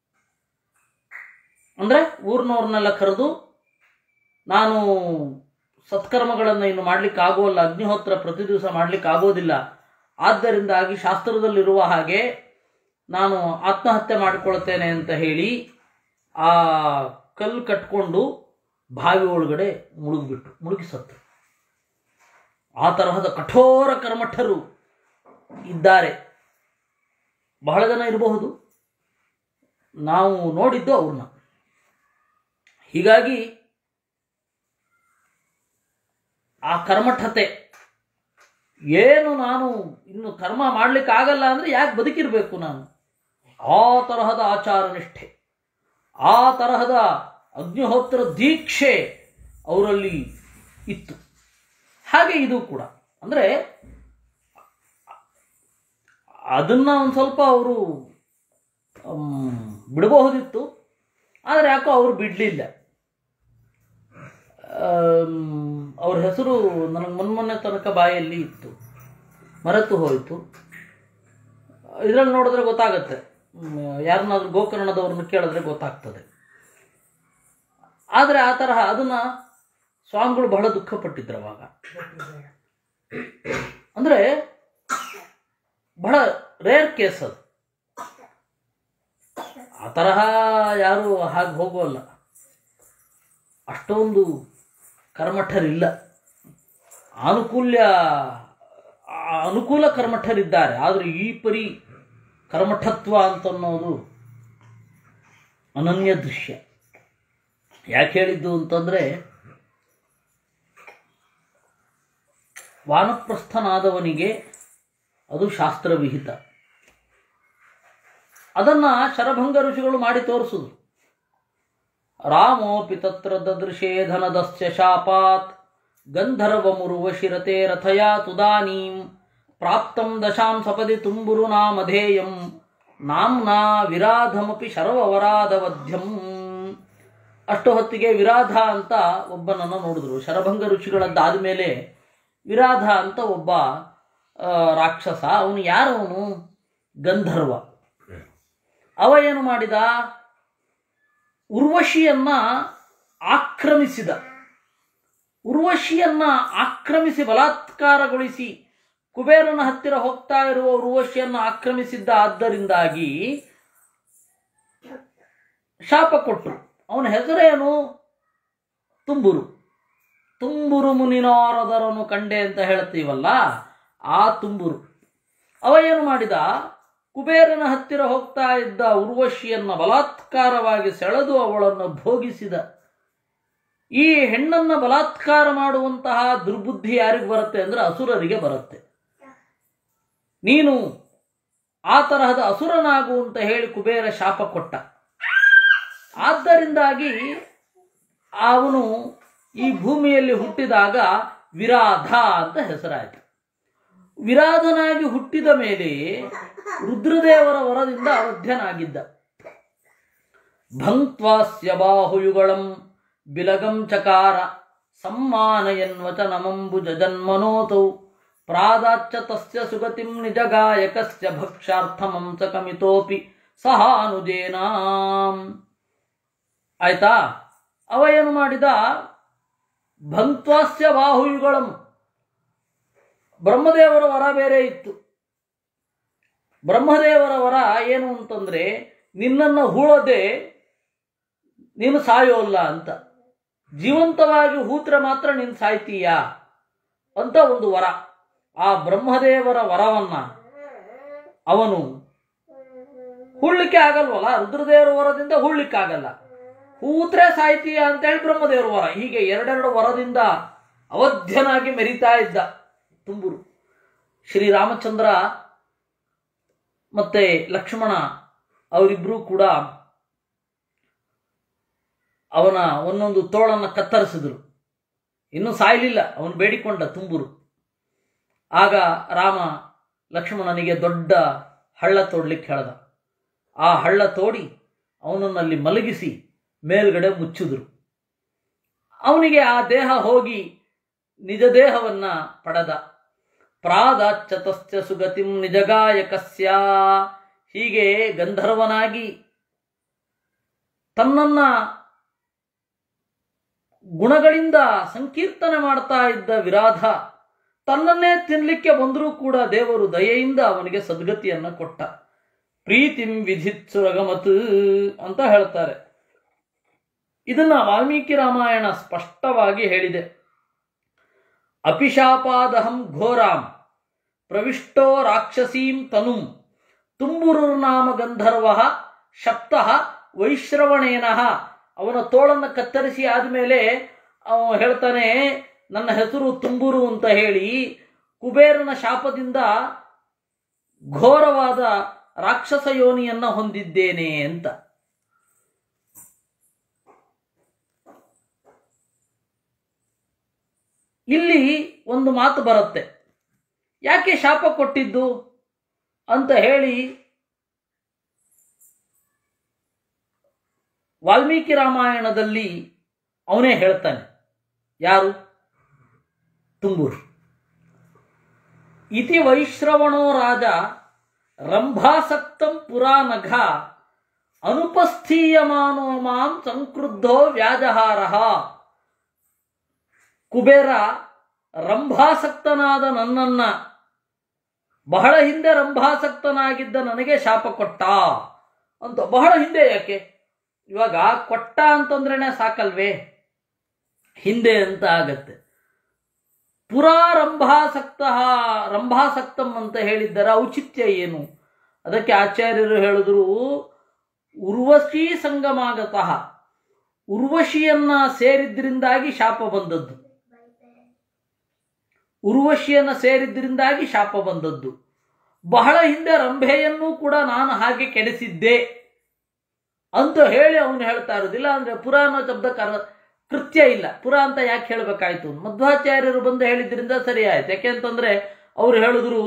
ಅಂದರೆ ಊರಿನವ್ರನ್ನೆಲ್ಲ ಕರೆದು ನಾನು ಸತ್ಕರ್ಮಗಳನ್ನು ಇನ್ನು ಮಾಡ್ಲಿಕ್ಕೆ ಆಗೋಲ್ಲ ಅಗ್ನಿಹೋತ್ರ ಪ್ರತಿ ದಿವಸ ಮಾಡ್ಲಿಕ್ಕೆ ಆಗೋದಿಲ್ಲ ಆದ್ದರಿಂದಾಗಿ ಶಾಸ್ತ್ರದಲ್ಲಿರುವ ಹಾಗೆ ನಾನು ಆತ್ಮಹತ್ಯೆ ಮಾಡಿಕೊಳ್ತೇನೆ ಅಂತ ಹೇಳಿ ಆ ಕಲ್ಲು ಕಟ್ಕೊಂಡು ಬಾವಿ ಒಳಗಡೆ ಮುಳುಗ್ಬಿಟ್ಟು ಮುಳುಗಿ ಸತ್ತು ಆ ತರಹದ ಕಠೋರ ಕರ್ಮಠರು ಇದ್ದಾರೆ ಬಹಳ ಜನ ಇರಬಹುದು ನಾವು ನೋಡಿದ್ದು ಅವ್ರನ್ನ ಹೀಗಾಗಿ ಆ ಕರ್ಮಠತೆ ಏನು ನಾನು ಇನ್ನು ಕರ್ಮ ಮಾಡ್ಲಿಕ್ಕೆ ಆಗಲ್ಲ ಅಂದ್ರೆ ಯಾಕೆ ಬದುಕಿರ್ಬೇಕು ನಾನು ಆ ತರಹದ ಆಚಾರ ನಿಷ್ಠೆ ಆ ತರಹದ ಅಗ್ನಿಹೋತ್ರ ದೀಕ್ಷೆ ಅವರಲ್ಲಿ ಇತ್ತು ಹಾಗೆ ಇದು ಕೂಡ ಅಂದರೆ ಅದನ್ನ ಒಂದು ಸ್ವಲ್ಪ ಅವರು ಬಿಡಬಹುದಿತ್ತು ಆದರೆ ಯಾಕೋ ಅವರು ಬಿಡಲಿಲ್ಲ ಅವ್ರ ಹೆಸರು ನನಗೆ ಮೊನ್ನೆ ತನಕ ಬಾಯಲ್ಲಿ ಇತ್ತು ಮರೆತು ಹೋಯಿತು ಇದರಲ್ಲಿ ನೋಡಿದ್ರೆ ಗೊತ್ತಾಗತ್ತೆ ಯಾರನ್ನಾದ್ರೂ ಗೋಕರ್ಣದವ್ರನ್ನ ಕೇಳಿದ್ರೆ ಗೊತ್ತಾಗ್ತದೆ ಆದರೆ ಆ ತರಹ ಅದನ್ನ ಸ್ವಾಮಿಗಳು ಬಹಳ ದುಃಖಪಟ್ಟಿದ್ರು ಅವಾಗ ಅಂದರೆ ಬಹಳ ರೇರ್ ಕೇಸ್ ಅದು ಆ ತರಹ ಯಾರು ಹಾಗೆ ಹೋಗೋಲ್ಲ ಅಷ್ಟೊಂದು ಕರ್ಮಠರಿಲ್ಲ ಆನುಕೂಲ್ಯ ಅನುಕೂಲ ಕರ್ಮಠರಿದ್ದಾರೆ ಆದರೆ ಈ ಪರಿ ಕರ್ಮಠತ್ವ ಅಂತನ್ನೋದು ಅನನ್ಯ ದೃಶ್ಯ ಯಾಕೆ ಹೇಳಿದ್ದು ಅಂತಂದರೆ ವಾನಪ್ರಸ್ಥನಾದವನಿಗೆ ಅದು ಶಾಸ್ತ್ರವಿಹಿತ ಅದನ್ನ ಶರಭಂಗ ಋಷಿಗಳು ಮಾಡಿ ತೋರಿಸಿದ್ರು ರಾಮೋಪಿ ತತ್ರ ದದೃಶೇ ಧನದಸ್ಯ ಶಾಪಾತ್ ಗಂಧರ್ವ ಮುರುವಶಿರತೆ ರಥಯಾ ತುದಾನೀಂ ಪ್ರಾಪ್ತಂ ದಶಾಂ ಸಪದಿ ತುಂಬುರು ನಾಮಧೇಯಂ ನಾಮ್ನಾ ವಿರಾಧಮಪಿ ಶರವವರಾಧವಧ್ಯಂ ಅಷ್ಟು ಹೊತ್ತಿಗೆ ವಿರಾಧ ಅಂತ ಒಬ್ಬನನ್ನು ನೋಡಿದ್ರು ಶರಭಂಗ ಋಷಿಗಳದ್ದಾದ ಮೇಲೆ ವಿರಾಧ ಅಂತ ಒಬ್ಬ ರಾಕ್ಷಸ ಅವನು ಯಾರವನು ಗಂಧರ್ವ ಅವ ಏನು ಮಾಡಿದ ಉರ್ವಶಿಯನ್ನ ಆಕ್ರಮಿಸಿದ ಉರ್ವಶಿಯನ್ನ ಆಕ್ರಮಿಸಿ ಬಲಾತ್ಕಾರಗೊಳಿಸಿ ಕುಬೇರನ ಹತ್ತಿರ ಹೋಗ್ತಾ ಇರುವ ಉರ್ವಶಿಯನ್ನ ಆಕ್ರಮಿಸಿದ್ದ ಆದ್ದರಿಂದಾಗಿ ಶಾಪ ಕೊಟ್ಟರು ಅವನ ಹೆಸರೇನು ತುಂಬುರು ತುಂಬುರು ಮುನಿನಾರದರನು ಕಂಡೆ ಅಂತ ಹೇಳ್ತೀವಲ್ಲ ಆ ತುಂಬುರು ಅವ ಏನು ಮಾಡಿದ ಕುಬೇರನ ಹತ್ತಿರ ಹೋಗ್ತಾ ಇದ್ದ ಉರ್ವಶಿಯನ್ನ ಬಲಾತ್ಕಾರವಾಗಿ ಸೆಳೆದು ಅವಳನ್ನು ಭೋಗಿಸಿದ ಈ ಹೆಣ್ಣನ್ನ ಬಲಾತ್ಕಾರ ಮಾಡುವಂತಹ ದುರ್ಬುದ್ಧಿ ಯಾರಿಗೆ ಬರುತ್ತೆ ಅಂದ್ರೆ ಅಸುರರಿಗೆ ಬರುತ್ತೆ ನೀನು ಆ ತರಹದ ಅಸುರನಾಗು ಅಂತ ಹೇಳಿ ಕುಬೇರ ಶಾಪ ಕೊಟ್ಟ ಆದ್ದರಿಂದಾಗಿ ಅವನು ಈ ಭೂಮಿಯಲ್ಲಿ ಹುಟ್ಟಿದಾಗ ವಿರಾಧ ಅಂತ ಹೆಸರಾಯಿತು ವಿರಾಧನಾಗಿ ಹುಟ್ಟಿದ ಮೇಲೆ ರುದ್ರದೇವರ ವರದಿಂದ ಅವಧ್ಯನಾಗಿದ್ದ ಭಂಕ್ವಾಸ್ಯ ಬಾಹುಯುಗಳಂ ಬಿಲಗಂ ಚಕಾರ ಸಮ್ಮಾನಯನ್ವಚನಮಂಬುಜ ಜನ್ಮನೋತೌ ಪ್ರಾದಾಚ್ಚ ತಸ್ಯ ಸುಗತಿಂ ನಿಜಗಾಯಕಸ್ಯ ಭಕ್ಷಾರ್ಥಮಂಸ ಕಮಿತೋಪಿ ಸಹಾನುಜೇನಾಂ ಆಯ್ತಾ ಅವ ಏನು ಮಾಡಿದ ಭಂಕ್ವಾಸ್ಯ ಬಾಹುಯುಗಳಂ ಬ್ರಹ್ಮದೇವರ ವರ ಬೇರೆ ಇತ್ತು ಬ್ರಹ್ಮದೇವರ ವರ ಏನು ಅಂತಂದ್ರೆ ನಿನ್ನನ್ನು ಹೂಳದೆ ನೀನು ಸಾಯೋಲ್ಲ ಅಂತ ಜೀವಂತವಾಗಿ ಹೂತ್ರೆ ಮಾತ್ರ ನೀನು ಸಾಯ್ತೀಯಾ ಅಂತ ಒಂದು ವರ ಆ ಬ್ರಹ್ಮದೇವರ ವರವನ್ನ ಅವನು ಹೂಳ್ಲಿಕ್ಕೆ ಆಗಲ್ವಲ್ಲ ರುದ್ರದೇವರ ವರದಿಂದ ಹೂಳ್ಲಿಕ್ಕೆ ಆಗಲ್ಲ ಹೂತ್ರೆ ಸಾಯ್ತೀಯ ಅಂತೇಳಿ ಬ್ರಹ್ಮದೇವರ ವರ ಹೀಗೆ ಎರಡೆರಡು ವರದಿಂದ ಅವಧ್ಯನಾಗಿ ಮೆರಿತಾ ಇದ್ದ ತುಂಬುರು ಶ್ರೀರಾಮಚಂದ್ರ ಮತ್ತೆ ಲಕ್ಷ್ಮಣ ಅವರಿಬ್ಬರೂ ಕೂಡ ಅವನ ಒಂದೊಂದು ತೋಳನ್ನು ಕತ್ತರಿಸಿದ್ರು ಇನ್ನೂ ಸಾಯಲಿಲ್ಲ ಅವನು ಬೇಡಿಕೊಂಡ ತುಂಬುರು ಆಗ ರಾಮ ಲಕ್ಷ್ಮಣನಿಗೆ ದೊಡ್ಡ ಹಳ್ಳ ತೋಡ್ಲಿಕ್ಕೆ ಹೇಳ್ದ ಆ ಹಳ್ಳ ತೋಡಿ ಅವನನ್ನಲ್ಲಿ ಮಲಗಿಸಿ ಮೇಲ್ಗಡೆ ಮುಚ್ಚಿದ್ರು ಅವನಿಗೆ ಆ ದೇಹ ಹೋಗಿ ನಿಜ ದೇಹವನ್ನ ಪಡೆದ ಪ್ರಾದಾಚ್ಚತಸ್ಯ ಸುಗತಿಂ ನಿಜಗಾಯಕಸ್ಯ ಹೀಗೆ ಗಂಧರ್ವನಾಗಿ ತನ್ನನ್ನ ಗುಣಗಳಿಂದ ಸಂಕೀರ್ತನೆ ಮಾಡ್ತಾ ಇದ್ದ ವಿರಾಧ ತನ್ನನ್ನೇ ತಿನ್ಲಿಕ್ಕೆ ಬಂದರೂ ಕೂಡ ದೇವರು ದಯೆಯಿಂದ ಅವನಿಗೆ ಸದ್ಗತಿಯನ್ನ ಕೊಟ್ಟ ಪ್ರೀತಿಂ ವಿಧಿತ್ಸುರಗಮತ್ ಅಂತ ಹೇಳ್ತಾರೆ ಇದನ್ನ ವಾಲ್ಮೀಕಿ ರಾಮಾಯಣ ಸ್ಪಷ್ಟವಾಗಿ ಹೇಳಿದೆ ಅಪಿಶಾಪಾದಹಂ ಘೋರಾಂ ಪ್ರವಿಷ್ಟೋ ರಾಕ್ಷಸೀಂ ತನುಂ ತುಂಬುರುರ್ನಾಮ ಗಂಧರ್ವ ಶಪ್ತ ವೈಶ್ರವಣೇನಃ ಅವನ ತೋಳನ್ನು ಕತ್ತರಿಸಿ ಆದಮೇಲೆ ಅವನು ಹೇಳ್ತಾನೆ ನನ್ನ ಹೆಸರು ತುಂಬುರು ಅಂತ ಹೇಳಿ ಕುಬೇರನ ಶಾಪದಿಂದ ಘೋರವಾದ ರಾಕ್ಷಸ ಯೋನಿಯನ್ನ ಹೊಂದಿದ್ದೇನೆ ಅಂತ ಇಲ್ಲಿ ಒಂದು ಮಾತು ಬರುತ್ತೆ ಯಾಕೆ ಶಾಪ ಕೊಟ್ಟಿದ್ದು ಅಂತ ಹೇಳಿ ವಾಲ್ಮೀಕಿ ರಾಮಾಯಣದಲ್ಲಿ ಅವನೇ ಹೇಳ್ತಾನೆ ಯಾರು ತುಂಬೂರು ಇತಿ ವೈಶ್ರವಣೋ ರಾಜ ರಂಭಾಸಕ್ತಂ ಪುರಾನಘ ಅನುಪಸ್ಥೀಯಮಾನೋ ಮಾಂ ಸಂಕ್ರುದ್ಧೋ ವ್ಯಾಜಹಾರ ಕುಬೇರ ರಂಭಾಸಕ್ತನಾದ ನನ್ನನ್ನ ಬಹಳ ಹಿಂದೆ ರಂಭಾಸಕ್ತನಾಗಿದ್ದ ನನಗೆ ಶಾಪ ಕೊಟ್ಟ ಅಂತ ಬಹಳ ಹಿಂದೆ ಯಾಕೆ ಇವಾಗ ಕೊಟ್ಟ ಅಂತಂದ್ರೇನೆ ಸಾಕಲ್ವೇ ಹಿಂದೆ ಅಂತ ಆಗತ್ತೆ ಪುರಾ ರಂಭಾಸಕ್ತ ರಂಭಾಸಕ್ತಂ ಅಂತ ಹೇಳಿದ್ದರ ಔಚಿತ್ಯ ಏನು ಅದಕ್ಕೆ ಆಚಾರ್ಯರು ಹೇಳಿದ್ರು ಉರ್ವಶಿ ಸಂಗಮಾಗತಃ ಉರ್ವಶಿಯನ್ನ ಸೇರಿದ್ರಿಂದಾಗಿ ಶಾಪ ಬಂದದ್ದು ಉರ್ವಶಿಯನ್ನ ಸೇರಿದ್ರಿಂದಾಗಿ ಶಾಪ ಬಂದದ್ದು ಬಹಳ ಹಿಂದೆ ರಂಭೆಯನ್ನೂ ಕೂಡ ನಾನು ಹಾಗೆ ಕೆಡಿಸಿದ್ದೆ ಅಂತ ಹೇಳಿ ಅವನು ಹೇಳ್ತಾ ಇರೋದಿಲ್ಲ ಅಂದ್ರೆ ಪುರಾಣ ಶಬ್ದ ಕರ ಕೃತ್ಯ ಇಲ್ಲ ಪುರ ಅಂತ ಯಾಕೆ ಹೇಳಬೇಕಾಯ್ತು ಮಧ್ವಾಚಾರ್ಯರು ಬಂದು ಹೇಳಿದ್ರಿಂದ ಸರಿ ಆಯ್ತು ಯಾಕೆ ಅಂತಂದ್ರೆ ಅವ್ರು ಹೇಳಿದ್ರು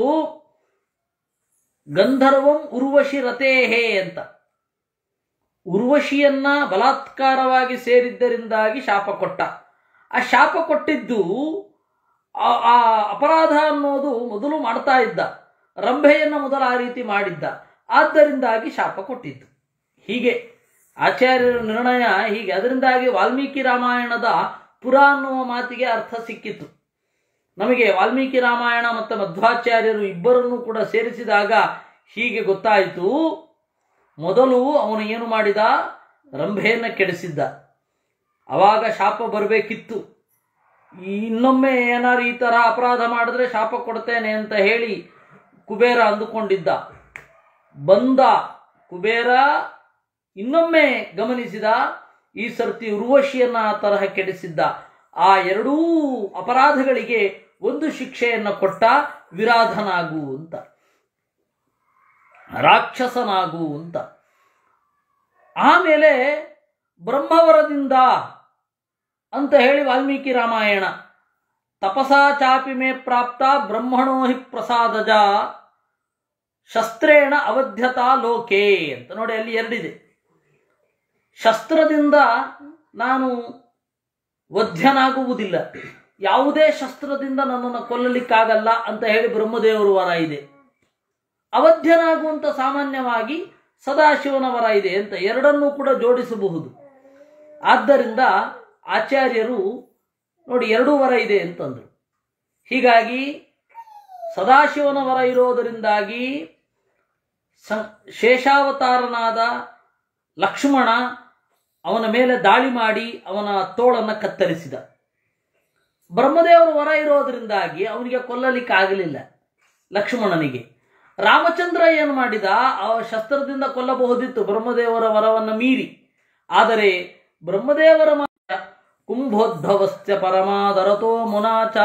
ಗಂಧರ್ವಂ ಉರ್ವಶಿ ರತೇಹೇ ಅಂತ ಉರ್ವಶಿಯನ್ನ ಬಲಾತ್ಕಾರವಾಗಿ ಸೇರಿದ್ದರಿಂದಾಗಿ ಶಾಪ ಕೊಟ್ಟ ಆ ಶಾಪ ಕೊಟ್ಟಿದ್ದು ಆ- ಆ ಅಪರಾಧ ಅನ್ನೋದು ಮೊದಲು ಮಾಡ್ತಾ ಇದ್ದ ರಂಭೆಯನ್ನು ಮೊದಲು ಆ ರೀತಿ ಮಾಡಿದ್ದ ಆದ್ದರಿಂದಾಗಿ ಶಾಪ ಕೊಟ್ಟಿದ್ದು ಹೀಗೆ ಆಚಾರ್ಯರ ನಿರ್ಣಯ ಹೀಗೆ ಅದರಿಂದಾಗಿ ವಾಲ್ಮೀಕಿ ರಾಮಾಯಣದ ಪುರ ಅನ್ನುವ ಮಾತಿಗೆ ಅರ್ಥ ಸಿಕ್ಕಿತು ನಮಗೆ ವಾಲ್ಮೀಕಿ ರಾಮಾಯಣ ಮತ್ತು ಮಧ್ವಾಚಾರ್ಯರು ಇಬ್ಬರನ್ನೂ ಕೂಡ ಸೇರಿಸಿದಾಗ ಹೀಗೆ ಗೊತ್ತಾಯಿತು ಮೊದಲು ಅವನು ಏನು ಮಾಡಿದ ರಂಭೆಯನ್ನು ಕೆಡಿಸಿದ್ದ ಅವಾಗ ಶಾಪ ಬರಬೇಕಿತ್ತು ಇನ್ನೊಮ್ಮೆ ಏನಾರು ಈ ಥರ ಅಪರಾಧ ಮಾಡಿದ್ರೆ ಶಾಪ ಕೊಡ್ತೇನೆ ಅಂತ ಹೇಳಿ ಕುಬೇರ ಅಂದುಕೊಂಡಿದ್ದ ಬಂದ ಕುಬೇರ ಇನ್ನೊಮ್ಮೆ ಗಮನಿಸಿದ ಈ ಸರ್ತಿ ಉರ್ವಶಿಯನ್ನ ಆ ತರಹ ಕೆಡಿಸಿದ್ದ ಆ ಎರಡೂ ಅಪರಾಧಗಳಿಗೆ ಒಂದು ಶಿಕ್ಷೆಯನ್ನು ಕೊಟ್ಟ ವಿರಾಧನಾಗು ಅಂತ ರಾಕ್ಷಸನಾಗು ಅಂತ ಆಮೇಲೆ ಬ್ರಹ್ಮವರದಿಂದ ಅಂತ ಹೇಳಿ ವಾಲ್ಮೀಕಿ ರಾಮಾಯಣ ತಪಸಾ ಚಾಪಿ ಮೇ ಪ್ರಾಪ್ತ ಬ್ರಹ್ಮಣೋ ಹಿ ಪ್ರಸಾದಜ ಶಸ್ತ್ರೇಣ ಅವಧ್ಯತಾ ಲೋಕೆ ಅಂತ ನೋಡಿ ಅಲ್ಲಿ ಎರಡಿದೆ ಶಸ್ತ್ರದಿಂದ ನಾನು ವಧ್ಯನಾಗುವುದಿಲ್ಲ ಯಾವುದೇ ಶಸ್ತ್ರದಿಂದ ನನ್ನನ್ನು ಕೊಲ್ಲಲಿಕ್ಕಾಗಲ್ಲ ಅಂತ ಹೇಳಿ ಬ್ರಹ್ಮದೇವರು ವರ ಇದೆ ಅವಧ್ಯನಾಗುವಂತ ಸಾಮಾನ್ಯವಾಗಿ ಸದಾಶಿವನ ವರ ಇದೆ ಅಂತ ಎರಡನ್ನೂ ಕೂಡ ಜೋಡಿಸಬಹುದು ಆದ್ದರಿಂದ ಆಚಾರ್ಯರು ನೋಡಿ ಎರಡೂ ವರ ಇದೆ ಅಂತಂದ್ರು ಹೀಗಾಗಿ ಸದಾಶಿವನ ವರ ಇರೋದರಿಂದಾಗಿ ಸ- ಶೇಷಾವತಾರನಾದ ಲಕ್ಷ್ಮಣ ಅವನ ಮೇಲೆ ದಾಳಿ ಮಾಡಿ ಅವನ ತೋಳನ್ನು ಕತ್ತರಿಸಿದ ಬ್ರಹ್ಮದೇವರ ವರ ಇರೋದರಿಂದಾಗಿ ಅವನಿಗೆ ಕೊಲ್ಲಲಿಕ್ಕಾಗಲಿಲ್ಲ ಲಕ್ಷ್ಮಣನಿಗೆ ರಾಮಚಂದ್ರ ಏನು ಮಾಡಿದ ಆ ಶಸ್ತ್ರದಿಂದ ಕೊಲ್ಲಬಹುದಿತ್ತು ಬ್ರಹ್ಮದೇವರ ವರವನ್ನು ಮೀರಿ ಆದರೆ ಬ್ರಹ್ಮದೇವರ ಮಾತ್ರ ಕುಂಭೋದ್ಭವಸ್ಯ ಪರಮಾದರತೋ ಮುನಾಚ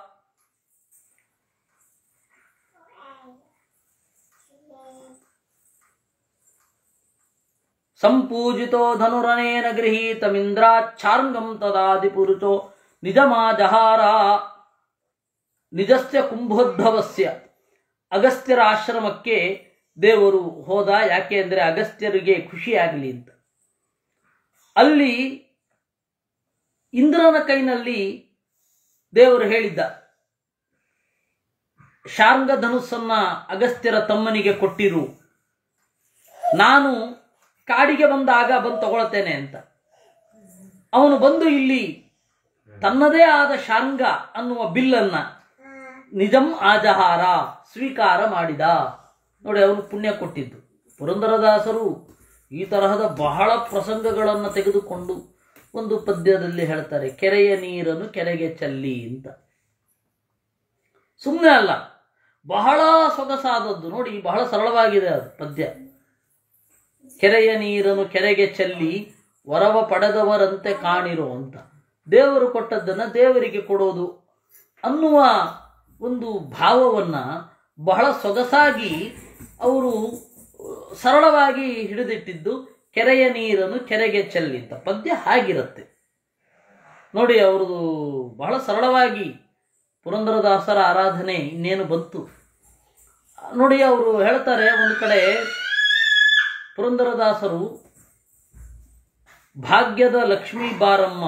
ಸಂಪೂಜಿತೋ ಧನುರನೇನ ಗೃಹೀತಮಿಂದ್ರಾಚ್ಛಾರ್ಗಂ ತದಾದಿಪುರುಚೋ ನಿಜಮಾಜಹಾರ ನಿಜಸ್ಯ ಕುಂಭೋದ್ಭವಸ್ಯ ಅಗಸ್ತ್ಯರ ಆಶ್ರಮಕ್ಕೆ ದೇವರು ಹೋದ ಯಾಕೆ ಅಂದರೆ ಅಗಸ್ತ್ಯರಿಗೆ ಖುಷಿಯಾಗಲಿ ಅಂತ ಅಲ್ಲಿ ಇಂದ್ರನ ಕೈನಲ್ಲಿ ದೇವರು ಹೇಳಿದ್ದ ಶಾರ್ಂಗ ಧನುಸ್ಸನ್ನ ಅಗಸ್ತ್ಯರ ತಮ್ಮನಿಗೆ ಕೊಟ್ಟಿರು ನಾನು ಕಾಡಿಗೆ ಬಂದಾಗ ಬಂದು ತಗೊಳ್ತೇನೆ ಅಂತ ಅವನು ಬಂದು ಇಲ್ಲಿ ತನ್ನದೇ ಆದ ಶಾರ್ಂಗ ಅನ್ನುವ ಬಿಲ್ಲನ್ನ ನಿಜಂ ಆಜಹಾರ ಸ್ವೀಕಾರ ಮಾಡಿದ ನೋಡಿ ಅವನು ಪುಣ್ಯ ಕೊಟ್ಟಿದ್ದು ಪುರಂದರದಾಸರು ಈ ತರಹದ ಬಹಳ ಪ್ರಸಂಗಗಳನ್ನು ತೆಗೆದುಕೊಂಡು ಒಂದು ಪದ್ಯದಲ್ಲಿ ಹೇಳ್ತಾರೆ ಕೆರೆಯ ನೀರನ್ನು ಕೆರೆಗೆ ಚೆಲ್ಲಿ ಅಂತ ಸುಮ್ಮನೆ ಅಲ್ಲ ಬಹಳ ಸೊಗಸಾದದ್ದು ನೋಡಿ ಬಹಳ ಸರಳವಾಗಿದೆ ಅದು ಪದ್ಯ ಕೆರೆಯ ನೀರನ್ನು ಕೆರೆಗೆ ಚೆಲ್ಲಿ ವರವ ಪಡೆದವರಂತೆ ಕಾಣಿರೋ ಅಂತ ದೇವರು ಕೊಟ್ಟದ್ದನ್ನು ದೇವರಿಗೆ ಕೊಡೋದು ಅನ್ನುವ ಒಂದು ಭಾವವನ್ನ ಬಹಳ ಸೊಗಸಾಗಿ ಅವರು ಸರಳವಾಗಿ ಹಿಡಿದಿಟ್ಟಿದ್ದು ಕೆರೆಯ ನೀರನ್ನು ಕೆರೆಗೆ ಚೆಲ್ಲಿ ಅಂತ ಪದ್ಯ ಹಾಗಿರುತ್ತೆ ನೋಡಿ ಅವ್ರದ್ದು ಬಹಳ ಸರಳವಾಗಿ ಪುರಂದರದಾಸರ ಆರಾಧನೆ ಇನ್ನೇನು ಬಂತು ನೋಡಿ ಅವರು ಹೇಳ್ತಾರೆ ಒಂದು ಕಡೆ ಪುರಂದರದಾಸರು ಭಾಗ್ಯದ ಲಕ್ಷ್ಮೀ ಬಾರಮ್ಮ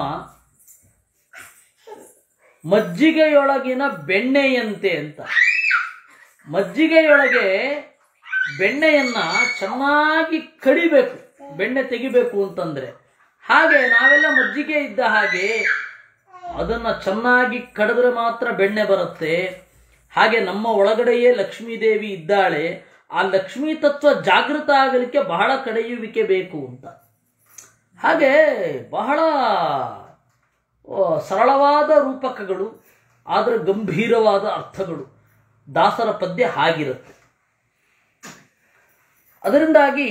ಮಜ್ಜಿಗೆಯೊಳಗಿನ ಬೆಣ್ಣೆಯಂತೆ ಅಂತ ಮಜ್ಜಿಗೆಯೊಳಗೆ ಬೆಣ್ಣೆಯನ್ನ ಚೆನ್ನಾಗಿ ಕಡಿಬೇಕು ಬೆಣ್ಣೆ ತೆಗಿಬೇಕು ಅಂತಂದ್ರೆ ಹಾಗೆ ನಾವೆಲ್ಲ ಮಜ್ಜಿಗೆ ಇದ್ದ ಹಾಗೆ ಅದನ್ನ ಚೆನ್ನಾಗಿ ಕಡಿದ್ರೆ ಮಾತ್ರ ಬೆಣ್ಣೆ ಬರುತ್ತೆ ಹಾಗೆ ನಮ್ಮ ಒಳಗಡೆಯೇ ಲಕ್ಷ್ಮೀದೇವಿ ಇದ್ದಾಳೆ ಆ ಲಕ್ಷ್ಮೀ ತತ್ವ ಜಾಗೃತ ಆಗಲಿಕ್ಕೆ ಬಹಳ ಕಡೆಯುವಿಕೆ ಬೇಕು ಅಂತ ಹಾಗೆ ಬಹಳ ಆ, ಸರಳವಾದ ರೂಪಕಗಳು ಆದರೆ ಗಂಭೀರವಾದ ಅರ್ಥಗಳು ದಾಸರ ಪದ್ಯ ಹಾಗಿರುತ್ತೆ ಅದರಿಂದಾಗಿ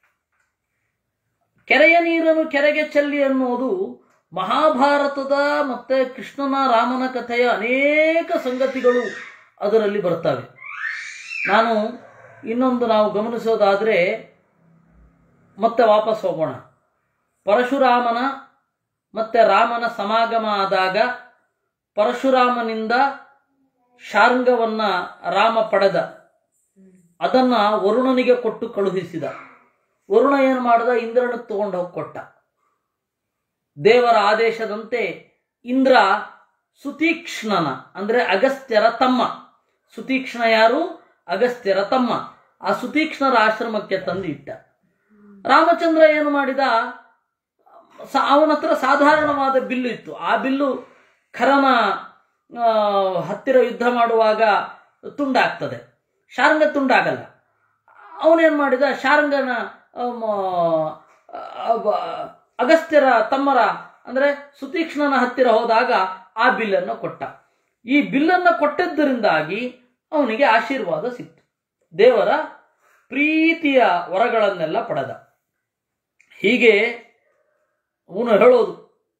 ಕೆರೆಯ ನೀರನ್ನು ಕೆರೆಗೆ ಚೆಲ್ಲಿ ಅನ್ನೋದು ಮಹಾಭಾರತದ ಮತ್ತೆ ಕೃಷ್ಣನ ರಾಮನ ಕಥೆಯ ಅನೇಕ ಸಂಗತಿಗಳು ಅದರಲ್ಲಿ ಬರ್ತವೆ ನಾನು ಇನ್ನೊಂದು ನಾವು ಗಮನಿಸೋದಾದರೆ ಮತ್ತೆ ವಾಪಸ್ ಹೋಗೋಣ ಪರಶುರಾಮನ ಮತ್ತೆ ರಾಮನ ಸಮಾಗಮ ಆದಾಗ ಪರಶುರಾಮನಿಂದ ಶಾರ್ಂಗವನ್ನ ರಾಮ ಪಡೆದ ಅದನ್ನ ವರುಣನಿಗೆ ಕೊಟ್ಟು ಕಳುಹಿಸಿದ ವರುಣ ಏನು ಮಾಡಿದ ಇಂದ್ರನ ತಗೊಂಡು ಹೋಗಿ ಕೊಟ್ಟ ದೇವರ ಆದೇಶದಂತೆ ಇಂದ್ರ ಸುತೀಕ್ಷ್ಣನ ಅಂದ್ರೆ ಅಗಸ್ತ್ಯರ ತಮ್ಮ ಸುತೀಕ್ಷ್ಣ ಯಾರು ಅಗಸ್ತ್ಯರ ತಮ್ಮ ಆ ಸುತೀಕ್ಷ್ಣರ ಆಶ್ರಮಕ್ಕೆ ತಂದು ಇಟ್ಟ ರಾಮಚಂದ್ರ ಏನು ಮಾಡಿದ ಸ- ಅವನ ಹತ್ರ ಸಾಧಾರಣವಾದ ಬಿಲ್ಲು ಇತ್ತು ಆ ಬಿಲ್ಲು ಖರನ ಆ, ಹತ್ತಿರ ಯುದ್ಧ ಮಾಡುವಾಗ ತುಂಡಾಗ್ತದೆ ಶಾರಂಗ ತುಂಡಾಗಲ್ಲ ಅವನೇನು ಮಾಡಿದ ಶಾರಂಗನ ಆ, ಮ- ಆ, ಬ- ಅಗಸ್ತ್ಯರ ತಮ್ಮರ ಅಂದರೆ ಸುತೀಕ್ಷ್ಣನ ಹತ್ತಿರ ಹೋದಾಗ ಆ ಬಿಲ್ಲನ್ನು ಕೊಟ್ಟ ಈ ಬಿಲ್ಲನ್ನು ಕೊಟ್ಟದ್ದರಿಂದಾಗಿ ಅವನಿಗೆ ಆಶೀರ್ವಾದ ಸಿಕ್ತು ದೇವರ ಪ್ರೀತಿಯ ವರಗಳನ್ನೆಲ್ಲ ಪಡೆದ ಹೀಗೆ ಅವನು ಹೇಳೋದು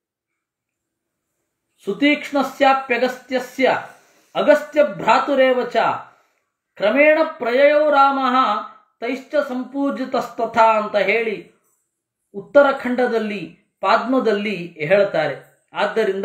ಸುತೀಕ್ಷ್ಣಸ್ಯಾಪ್ಯಗಸ್ತ್ಯಸ್ಯ ಅಗಸ್ತ್ಯ ಭ್ರಾತುರೇವ ಚ ಕ್ರಮೇಣ ಪ್ರಯಯೋ ರಾಮ ತೈಶ್ಚ ಸಂಪೂಜಿತಸ್ತಥಾ ಅಂತ ಹೇಳಿ ಉತ್ತರಾಖಂಡದಲ್ಲಿ ಪಾದ್ಮದಲ್ಲಿ ಹೇಳ್ತಾರೆ ಆದ್ದರಿಂದ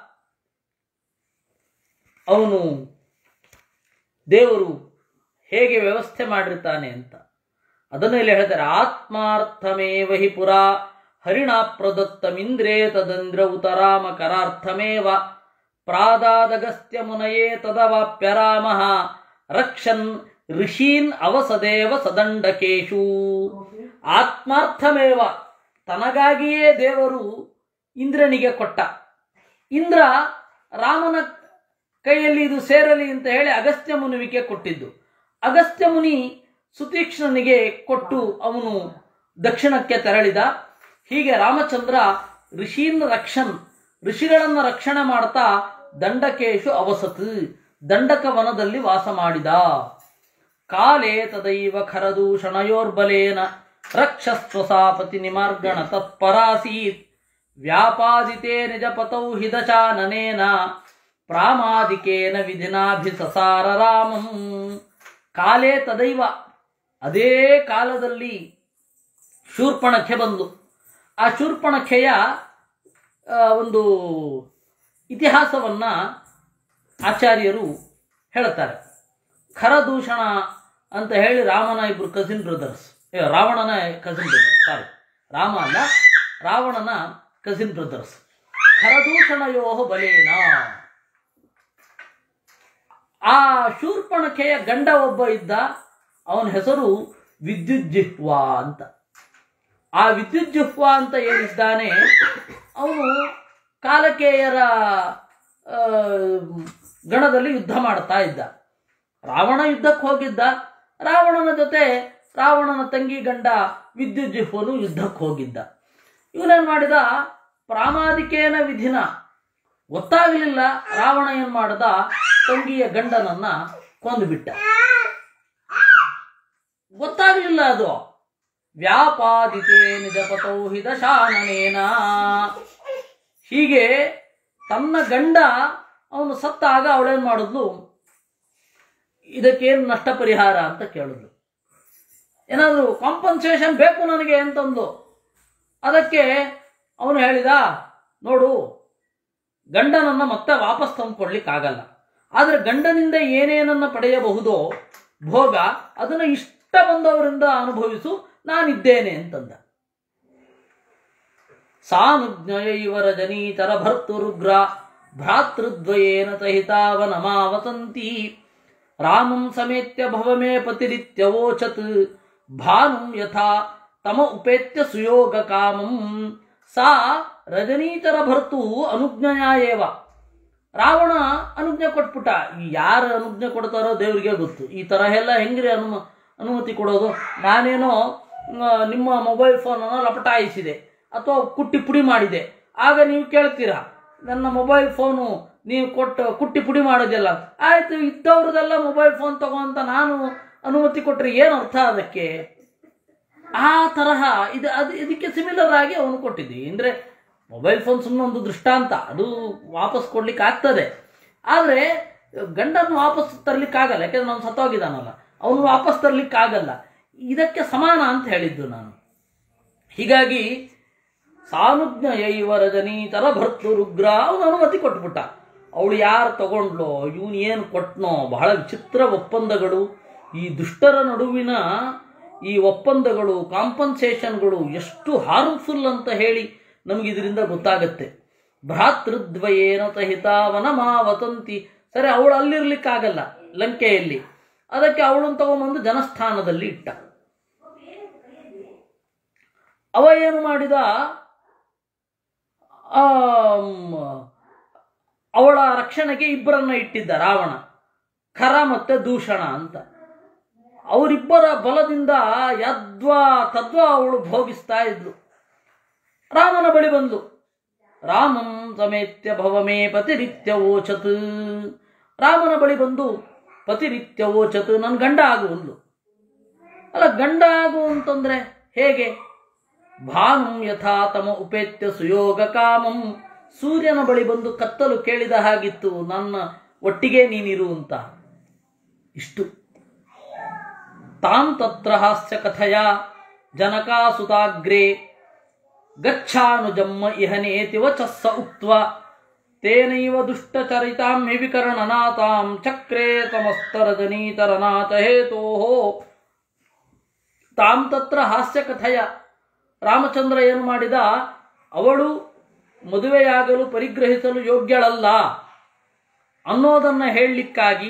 ಅವನು ದೇವರು ಹೇಗೆ ವ್ಯವಸ್ಥೆ ಮಾಡಿರ್ತಾನೆ ಅಂತ ಅದನ್ನು ಇಲ್ಲಿ ಹೇಳ್ತಾರೆ ಆತ್ಮಾರ್ಥಮೇವ ಹಿ ಪುರಾ ಹರಿಣ ಪ್ರದತ್ತಮಿಂದ್ರೇ ತದಂದ್ರ ಉತರಾಮ ಕರಾರ್ಥಮೇವ ಪ್ರಾದಾದಗಸ್ತ್ಯ ಮುನಯೇ ತದವಾಪ್ಯ ರಾಮ ರಕ್ಷನ್ ಋಷೀನ್ ಅವಸದೇವ ಸದಂಡಕೇಶು ಆತ್ಮಾರ್ಥಮೇವ ತನಗಾಗಿಯೇ ದೇವರು ಇಂದ್ರನಿಗೆ ಕೊಟ್ಟ ಇಂದ್ರ ರಾಮನ ಕೈಯಲ್ಲಿ ಇದು ಸೇರಲಿ ಅಂತ ಹೇಳಿ ಅಗಸ್ತ್ಯ ಮುನಿವಿಗೆ ಕೊಟ್ಟಿದ್ದು ಅಗಸ್ತ್ಯ ಮುನಿ ಸುತೀಕ್ಷ್ಣನಿಗೆ ಕೊಟ್ಟು ಅವನು ದಕ್ಷಿಣಕ್ಕೆ ತೆರಳಿದ ಹೀಗೆ ರಾಮಚಂದ್ರ ಋಷೀನ್ ರಕ್ಷನ್ ಋಷಿಗಳನ್ನು ರಕ್ಷಣೆ ಮಾಡ್ತಾ ದಂಡಕೇಶು ಅವಸತ್ ದಂಡಕ ವನದಲ್ಲಿ ವಾಸ ಮಾಡಿದ ಕಾಲೇ ತದೈವ ಖರದೂಷಣಯೋರ್ಬಲೇನ ರಕ್ಷಸ್ವಸಾಪತಿ ನಿಮಾರ್ಗಣ ತತ್ಪರಾಸೀತ್ ವ್ಯಾಪಾದಿತೆ ನಿಜಪತೌ ಹಿದಚಾನನೇನ ಪ್ರಾಮಾದಿಕೇನ ವಿಧಿನಾಭಿಸಸಾರ ರಾಮಂ ಕಾಲೇ ತದೈವ ಅದೇ ಕಾಲದಲ್ಲಿ ಶೂರ್ಪಣಖೆ ಬಂದು ಆ ಶೂರ್ಪಣಖೆಯ ಆ, ಒಂದು ಇತಿಹಾಸವನ್ನ ಆಚಾರ್ಯರು ಹೇಳುತ್ತಾರೆ ಖರದೂಷಣ ಅಂತ ಹೇಳಿ ರಾಮನ ಇಬ್ರು ಕಸಿನ್ ಬ್ರದರ್ಸ್ ರಾವಣನ ಕಸಿನ್ ಬ್ರದರ್ಸ್ ಸಾರಿ ರಾಮ ಅಲ್ಲ ರಾವಣನ ಕಸಿನ್ ಬ್ರದರ್ಸ್ ಖರದೂಷಣಯೋ ಬಲೇನ ಆ ಶೂರ್ಪಣಖೆಯ ಗಂಡ ಒಬ್ಬ ಇದ್ದ ಅವನ ಹೆಸರು ವಿದ್ಯುಜ್ಜಿಹ್ವಾ ಅಂತ ಆ ವಿದ್ಯುಜ್ಜಿಹ್ವಾ ಅಂತ ಏನಿದ್ದಾನೆ ಅವನು ಕಾಲಕೇಯರ ಆ, ಗಣದಲ್ಲಿ ಯುದ್ಧ ಮಾಡ್ತಾ ಇದ್ದ ರಾವಣ ಯುದ್ಧಕ್ಕೆ ಹೋಗಿದ್ದ ರಾವಣನ ಜೊತೆ ರಾವಣನ ತಂಗಿ ಗಂಡ ವಿದ್ಯುಜ್ಜಿಹ್ವನು ಯುದ್ಧಕ್ಕೆ ಹೋಗಿದ್ದ ಇವನೇನ್ ಮಾಡಿದ ಪ್ರಾಮಾದಿಕೇನ ವಿಧಿನ ಗೊತ್ತಾಗಲಿಲ್ಲ ರಾವಣ ಏನ್ ಮಾಡ್ದ ತಂಗಿಯ ಗಂಡನನ್ನ ಕೊಂದುಬಿಟ್ಟ ಗೊತ್ತಾಗಲಿಲ್ಲ ಅದು ವ್ಯಾಪಾದಿತೆ ನಿಜಪತೌ ಹಿದಶಾನನೇನ ಹೀಗೆ ತನ್ನ ಗಂಡ ಅವನು ಸತ್ತಾಗ ಅವಳೇನ್ ಮಾಡಿದ್ಲು ಇದಕ್ಕೇನು ನಷ್ಟ ಪರಿಹಾರ ಅಂತ ಕೇಳಿದ್ಲು ಏನಾದರೂ ಕಾಂಪನ್ಸೇಷನ್ ಬೇಕು ನನಗೆ ಅಂತಂದು ಅದಕ್ಕೆ ಅವನು ಹೇಳಿದ ನೋಡು ಗಂಡನನ್ನ ಮತ್ತೆ ವಾಪಸ್ ತಂದ್ಕೊಡ್ಲಿಕ್ಕಾಗಲ್ಲ ಆದರೆ ಗಂಡನಿಂದ ಏನೇನನ್ನ ಪಡೆಯಬಹುದೋ ಭೋಗ ಅದನ್ನು ಇಷ್ಟ ಬಂದವರಿಂದ ಅನುಭವಿಸು ನಾನಿದ್ದೇನೆ ಅಂತಂದ ಸಾನುಜ್ಞಯೈವ ರಜನೀತರ ಭರ್ತೃರುಗ್ರ ಭ್ರಾತೃದ್ವಯೇನ ಸಹಿತಾವನಮಾವತಂತಿ ರಾಮಂ ಸಮೇತ್ಯ ಭವಮೇ ಪತಿರಿತ್ಯವೋಚತ್ ಭಾನುಂ ಯಥಾ ತಮ ಉಪೇತ್ಯ ಸುಯೋಗ ಕಾಮಂ ಸಾ ರಜನೀತರ ಭರ್ತು ಅನುಜ್ಞಯ ಏವ ರಾವಣ ಅನುಜ್ಞೆ ಕೊಟ್ಬಿಟ್ಟ ಈ ಯಾರು ಅನುಜ್ಞೆ ಕೊಡ್ತಾರೋ ದೇವರಿಗೆ ಗೊತ್ತು ಈ ಥರ ಎಲ್ಲ ಹೆಂಗ್ರಿ ಅನು ಅನುಮತಿ ಕೊಡೋದು ನಾನೇನೋ ಆ, ನಿಮ್ಮ ಮೊಬೈಲ್ ಫೋನನ್ನು ಲಪಟಾಯಿಸಿದೆ ಅಥವಾ ಕುಟ್ಟಿ ಪುಡಿ ಮಾಡಿದೆ ಆಗ ನೀವು ಕೇಳ್ತೀರಾ ನನ್ನ ಮೊಬೈಲ್ ಫೋನು ನೀವು ಕೊಟ್ಟು ಕುಟ್ಟಿ ಪುಡಿ ಮಾಡೋದಿಲ್ಲ ಆಯ್ತು ಇದ್ದವ್ರದೆಲ್ಲ ಮೊಬೈಲ್ ಫೋನ್ ತಗೋ ಅಂತ ನಾನು ಅನುಮತಿ ಕೊಟ್ಟರೆ ಏನು ಅರ್ಥ ಅದಕ್ಕೆ ಆ ತರಹ ಇದು ಅದು ಇದಕ್ಕೆ ಸಿಮಿಲರ್ ಆಗಿ ಅವನು ಕೊಟ್ಟಿದ್ದೆ ಅಂದರೆ ಮೊಬೈಲ್ ಫೋನ್ ಸುಮ್ಮನೆ ಒಂದು ದೃಷ್ಟಾಂತ ಅದು ವಾಪಸ್ ಕೊಡ್ಲಿಕ್ಕೆ ಆಗ್ತದೆ ಆದರೆ ಗಂಡನ್ನು ವಾಪಸ್ ತರ್ಲಿಕ್ಕಾಗಲ್ಲ ಯಾಕೆಂದ್ರೆ ನಾನು ಸತ್ತೋಗಿದ್ದಾನಲ್ಲ ಅವನು ವಾಪಸ್ ತರ್ಲಿಕ್ಕಾಗಲ್ಲ ಇದಕ್ಕೆ ಸಮಾನ ಅಂತ ಹೇಳಿದ್ದು ನಾನು ಹೀಗಾಗಿ ಸಾನುಜ್ಞಯೈವ ರಜನೀತರ ಭರ್ತೃರುಗ್ರ ಅವನು ಅನುಮತಿ ಕೊಟ್ಬಿಟ್ಟ ಅವಳು ಯಾರು ತಗೊಂಡ್ಲೋ ಇವನು ಏನು ಕೊಟ್ನೋ ಬಹಳ ವಿಚಿತ್ರ ಒಪ್ಪಂದಗಳು ಈ ದುಷ್ಟರ ನಡುವಿನ ಈ ಒಪ್ಪಂದಗಳು ಕಾಂಪನ್ಸೇಷನ್ಗಳು ಎಷ್ಟು ಹಾರ್ಮ್ಫುಲ್ ಅಂತ ಹೇಳಿ ನಮಗೆ ಇದರಿಂದ ಗೊತ್ತಾಗತ್ತೆ ಭ್ರಾತೃದ್ವಯೇನ ತಹಿತಾವನ ಮಾವತಂತಿ ಸರಿ ಅವಳು ಅಲ್ಲಿರ್ಲಿಕ್ಕಾಗಲ್ಲ ಲಂಕೆಯಲ್ಲಿ ಅದಕ್ಕೆ ಅವಳನ್ನು ತಗೊಂಬಂದು ಜನಸ್ಥಾನದಲ್ಲಿ ಇಟ್ಟ ಅವ ಏನು ಮಾಡಿದ ಆಮ್, ಅವಳ ರಕ್ಷಣೆಗೆ ಇಬ್ಬರನ್ನ ಇಟ್ಟಿದ್ದ ರಾವಣ ಖರ ಮತ್ತೆ ದೂಷಣ ಅಂತ ಅವರಿಬ್ಬರ ಬಲದಿಂದ ಯದ್ವಾ ತದ್ವಾ ಅವಳು ಭೋಗಿಸ್ತಾ ಇದ್ಲು ರಾಮನ ಬಳಿ ಬಂದು ರಾಮಂ ಸಮೇತ್ಯ ಭವಮೇ ಪತಿರಿತ್ಯ ಓಚತ್ ರಾಮನ ಬಳಿ ಬಂದು ಪತಿರಿತ್ಯ ಓಚತ್ ನನ್ನ ಗಂಡ ಆಗು ಅಂದ್ಲು ಅಲ್ಲ ಗಂಡ ಆಗು ಅಂತಂದ್ರೆ ಹೇಗೆ ಭಾನುಂ ಯಥಾ ತಮ ಉಪೇತ್ಯ ಸುಯೋಗ ಕಾಮಂ ಸೂರ್ಯನ ಬಳಿ ಬಂದು ಕತ್ತಲು ಕೇಳಿದ ಹಾಗಿತ್ತು ನನ್ನ ಒಟ್ಟಿಗೆ ನೀನಿರು ಅಂತ ಇಷ್ಟು ತಾಂ ತತ್ರ ಹಾಸ್ಯ ಕಥಯ ಜನಕಾಸುತಾಗ್ರೆ ಗಚ್ಛಾನುಜಮ್ಮ ಇಹನೇತಿ ವಚಸ್ಸ ಉಕ್ತ್ವ ತೇನೈವ ದುಷ್ಟಚರಿತಾಂ ಹಿವಿಕರಣನಾತಾಂ ಚಕ್ರೇ ತಮಸ್ತರಜನೀತರನಾಥ ಹೇತೋಃ ತಾಂ ತತ್ರ ಹಾಸ್ಯ ಕಥಯ ರಾಮಚಂದ್ರ ಏನು ಮಾಡಿದ ಅವಳು ಮದುವೆಯಾಗಲು ಪರಿಗ್ರಹಿಸಲು ಯೋಗ್ಯಳಲ್ಲ ಅನ್ನೋದನ್ನ ಹೇಳಲಿಕ್ಕಾಗಿ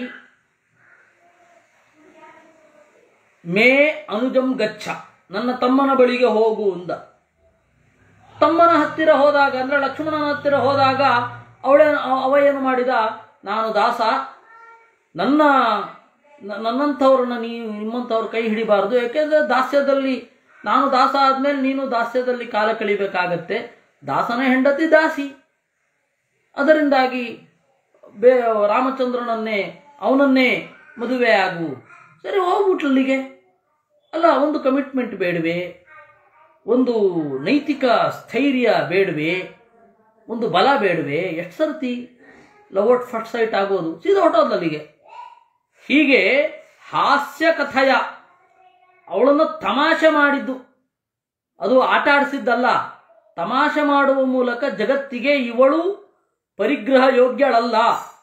ಮೇ ಅನುಜಂ ಗಚ್ಚ ನನ್ನ ತಮ್ಮನ ಬಳಿಗೆ ಹೋಗು ಅಂದ ತಮ್ಮನ ಹತ್ತಿರ ಹೋದಾಗ ಅಂದ್ರೆ ಲಕ್ಷ್ಮಣನ ಹತ್ತಿರ ಹೋದಾಗ ಅವಳೇ ಅವ ಏನು ಮಾಡಿದ ನಾನು ದಾಸ ನನ್ನ ನ- ನನ್ನಂಥವ್ರನ್ನ ನೀವು ನಿಮ್ಮಂಥವ್ರ ಕೈ ಹಿಡಿಬಾರ್ದು ಯಾಕೆಂದ್ರೆ ದಾಸ್ಯದಲ್ಲಿ ನಾನು ದಾಸ ಆದ್ಮೇಲೆ ನೀನು ದಾಸ್ಯದಲ್ಲಿ ಕಾಲ ಕಳಿಬೇಕಾಗತ್ತೆ ದಾಸನ ಹೆಂಡತಿ ದಾಸಿ ಅದರಿಂದಾಗಿ ಬೇ ರಾಮಚಂದ್ರನನ್ನೇ ಅವನನ್ನೇ ಮದುವೆ ಆಗು ಸರಿ ಹೋಗ್ಬಿಟ್ಲಲ್ಲಿಗೆ ಅಲ್ಲ ಒಂದು ಕಮಿಟ್ಮೆಂಟ್ ಬೇಡವೆ ಒಂದು ನೈತಿಕ ಸ್ಥೈರ್ಯ ಬೇಡವೆ ಒಂದು ಬಲ ಬೇಡವೆ ಎಷ್ಟು ಸರ್ತಿ ಲವ್ ಅಟ್ ಫಸ್ಟ್ ಸೈಟ್ ಆಗೋದು ಸೀದಾ ಹೊಟ್ಟೋದ್ಲಲ್ಲಿಗೆ ಹೀಗೆ ಹಾಸ್ಯ ಕಥಯ ಅವಳನ್ನು ತಮಾಷೆ ಮಾಡಿದ್ದು ಅದು ಆಟ ಆಡಿಸಿದ್ದಲ್ಲ ತಮಾಷೆ ಮಾಡುವ ಮೂಲಕ ಜಗತ್ತಿಗೆ ಇವಳು ಪರಿಗ್ರಹ ಯೋಗ್ಯಳಲ್ಲ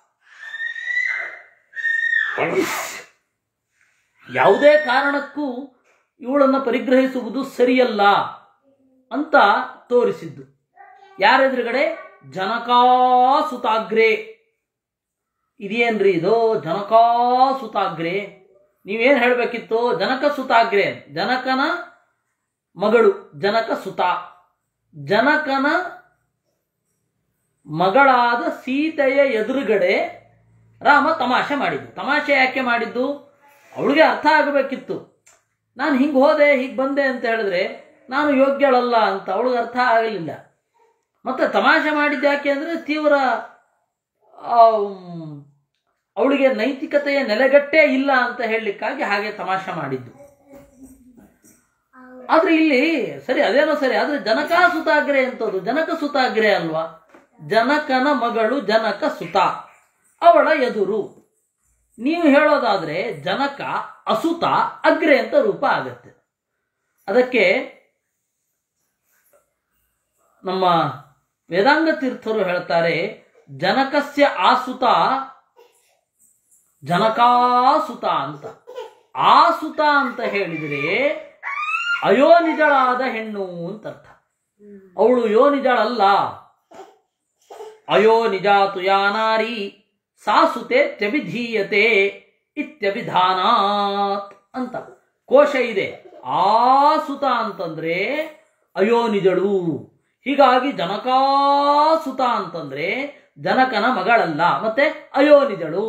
ಯಾವುದೇ ಕಾರಣಕ್ಕೂ ಇವಳನ್ನು ಪರಿಗ್ರಹಿಸುವುದು ಸರಿಯಲ್ಲ ಅಂತ ತೋರಿಸಿದ್ದು ಯಾರೆದುರುಗಡೆ ಜನಕಾಸುತಾಗ್ರೆ ಇದೇನ್ರಿ ಇದು ಜನಕಾಸುತಾಗ್ರೆ ನೀವೇನು ಹೇಳಬೇಕಿತ್ತು ಜನಕ ಸುತಾಗ್ರೆ ಜನಕನ ಮಗಳು ಜನಕ ಸುತ ಜನಕನ ಮಗಳಾದ ಸೀತೆಯ ಎದುರುಗಡೆ ರಾಮ ತಮಾಷೆ ಮಾಡಿದ್ದು ತಮಾಷೆ ಯಾಕೆ ಮಾಡಿದ್ದು ಅವಳಿಗೆ ಅರ್ಥ ಆಗಬೇಕಿತ್ತು ನಾನು ಹಿಂಗೆ ಹೋದೆ ಹೀಗೆ ಬಂದೆ ಅಂತ ಹೇಳಿದ್ರೆ ನಾನು ಯೋಗ್ಯಳಲ್ಲ ಅಂತ ಅವಳಿಗೆ ಅರ್ಥ ಆಗಲಿಲ್ಲ ಮತ್ತೆ ತಮಾಷೆ ಮಾಡಿದ್ದು ಯಾಕೆ ಅಂದರೆ ತೀವ್ರ ಆಮ್, ಅವಳಿಗೆ ನೈತಿಕತೆಯ ನೆಲೆಗಟ್ಟೇ ಇಲ್ಲ ಅಂತ ಹೇಳಲಿಕ್ಕಾಗಿ ಹಾಗೆ ತಮಾಷೆ ಮಾಡಿದ್ದು ಆದ್ರೆ ಇಲ್ಲಿ ಸರಿ ಅದೇನೋ ಸರಿ ಆದ್ರೆ ಜನಕ ಸುತಾಗ್ರೆ ಅಂತದ್ದು ಜನಕ ಸುತಾಗ್ರೆ ಅಲ್ವಾ ಜನಕನ ಮಗಳು ಜನಕ ಸುತ ಅವಳ ಎದುರು ನೀವು ಹೇಳೋದಾದ್ರೆ ಜನಕ ಅಸುತ ಅಗ್ರೆ ಅಂತ ರೂಪ ಆಗತ್ತೆ ಅದಕ್ಕೆ ನಮ್ಮ ವೇದಾಂಗ ತೀರ್ಥರು ಹೇಳ್ತಾರೆ ಜನಕಸ್ಯ ಆಸುತ ಜನಕಾಸುತ ಅಂತ ಆಸುತ ಅಂತ ಹೇಳಿದರೆ ಅಯೋನಿಜಳಾದ ಹೆಣ್ಣು ಅಂತ ಅರ್ಥ ಅವಳು ಯೋನಿಜಳಲ್ಲ ಅಯೋನಿಜಾತು ಯಾನಾರಿ ಸಾಸುತೆ ತ್ಯಭಿಧೀಯತೆ ಇತ್ಯಭಿಧಾನಾತ್ ಅಂತ ಕೋಶ ಇದೆ ಆಸುತ ಅಂತಂದ್ರೆ ಅಯೋನಿಜಳು ಹೀಗಾಗಿ ಜನಕಾಸುತ ಅಂತಂದ್ರೆ ಜನಕನ ಮಗಳಲ್ಲ ಮತ್ತೆ ಅಯೋನಿಜಳು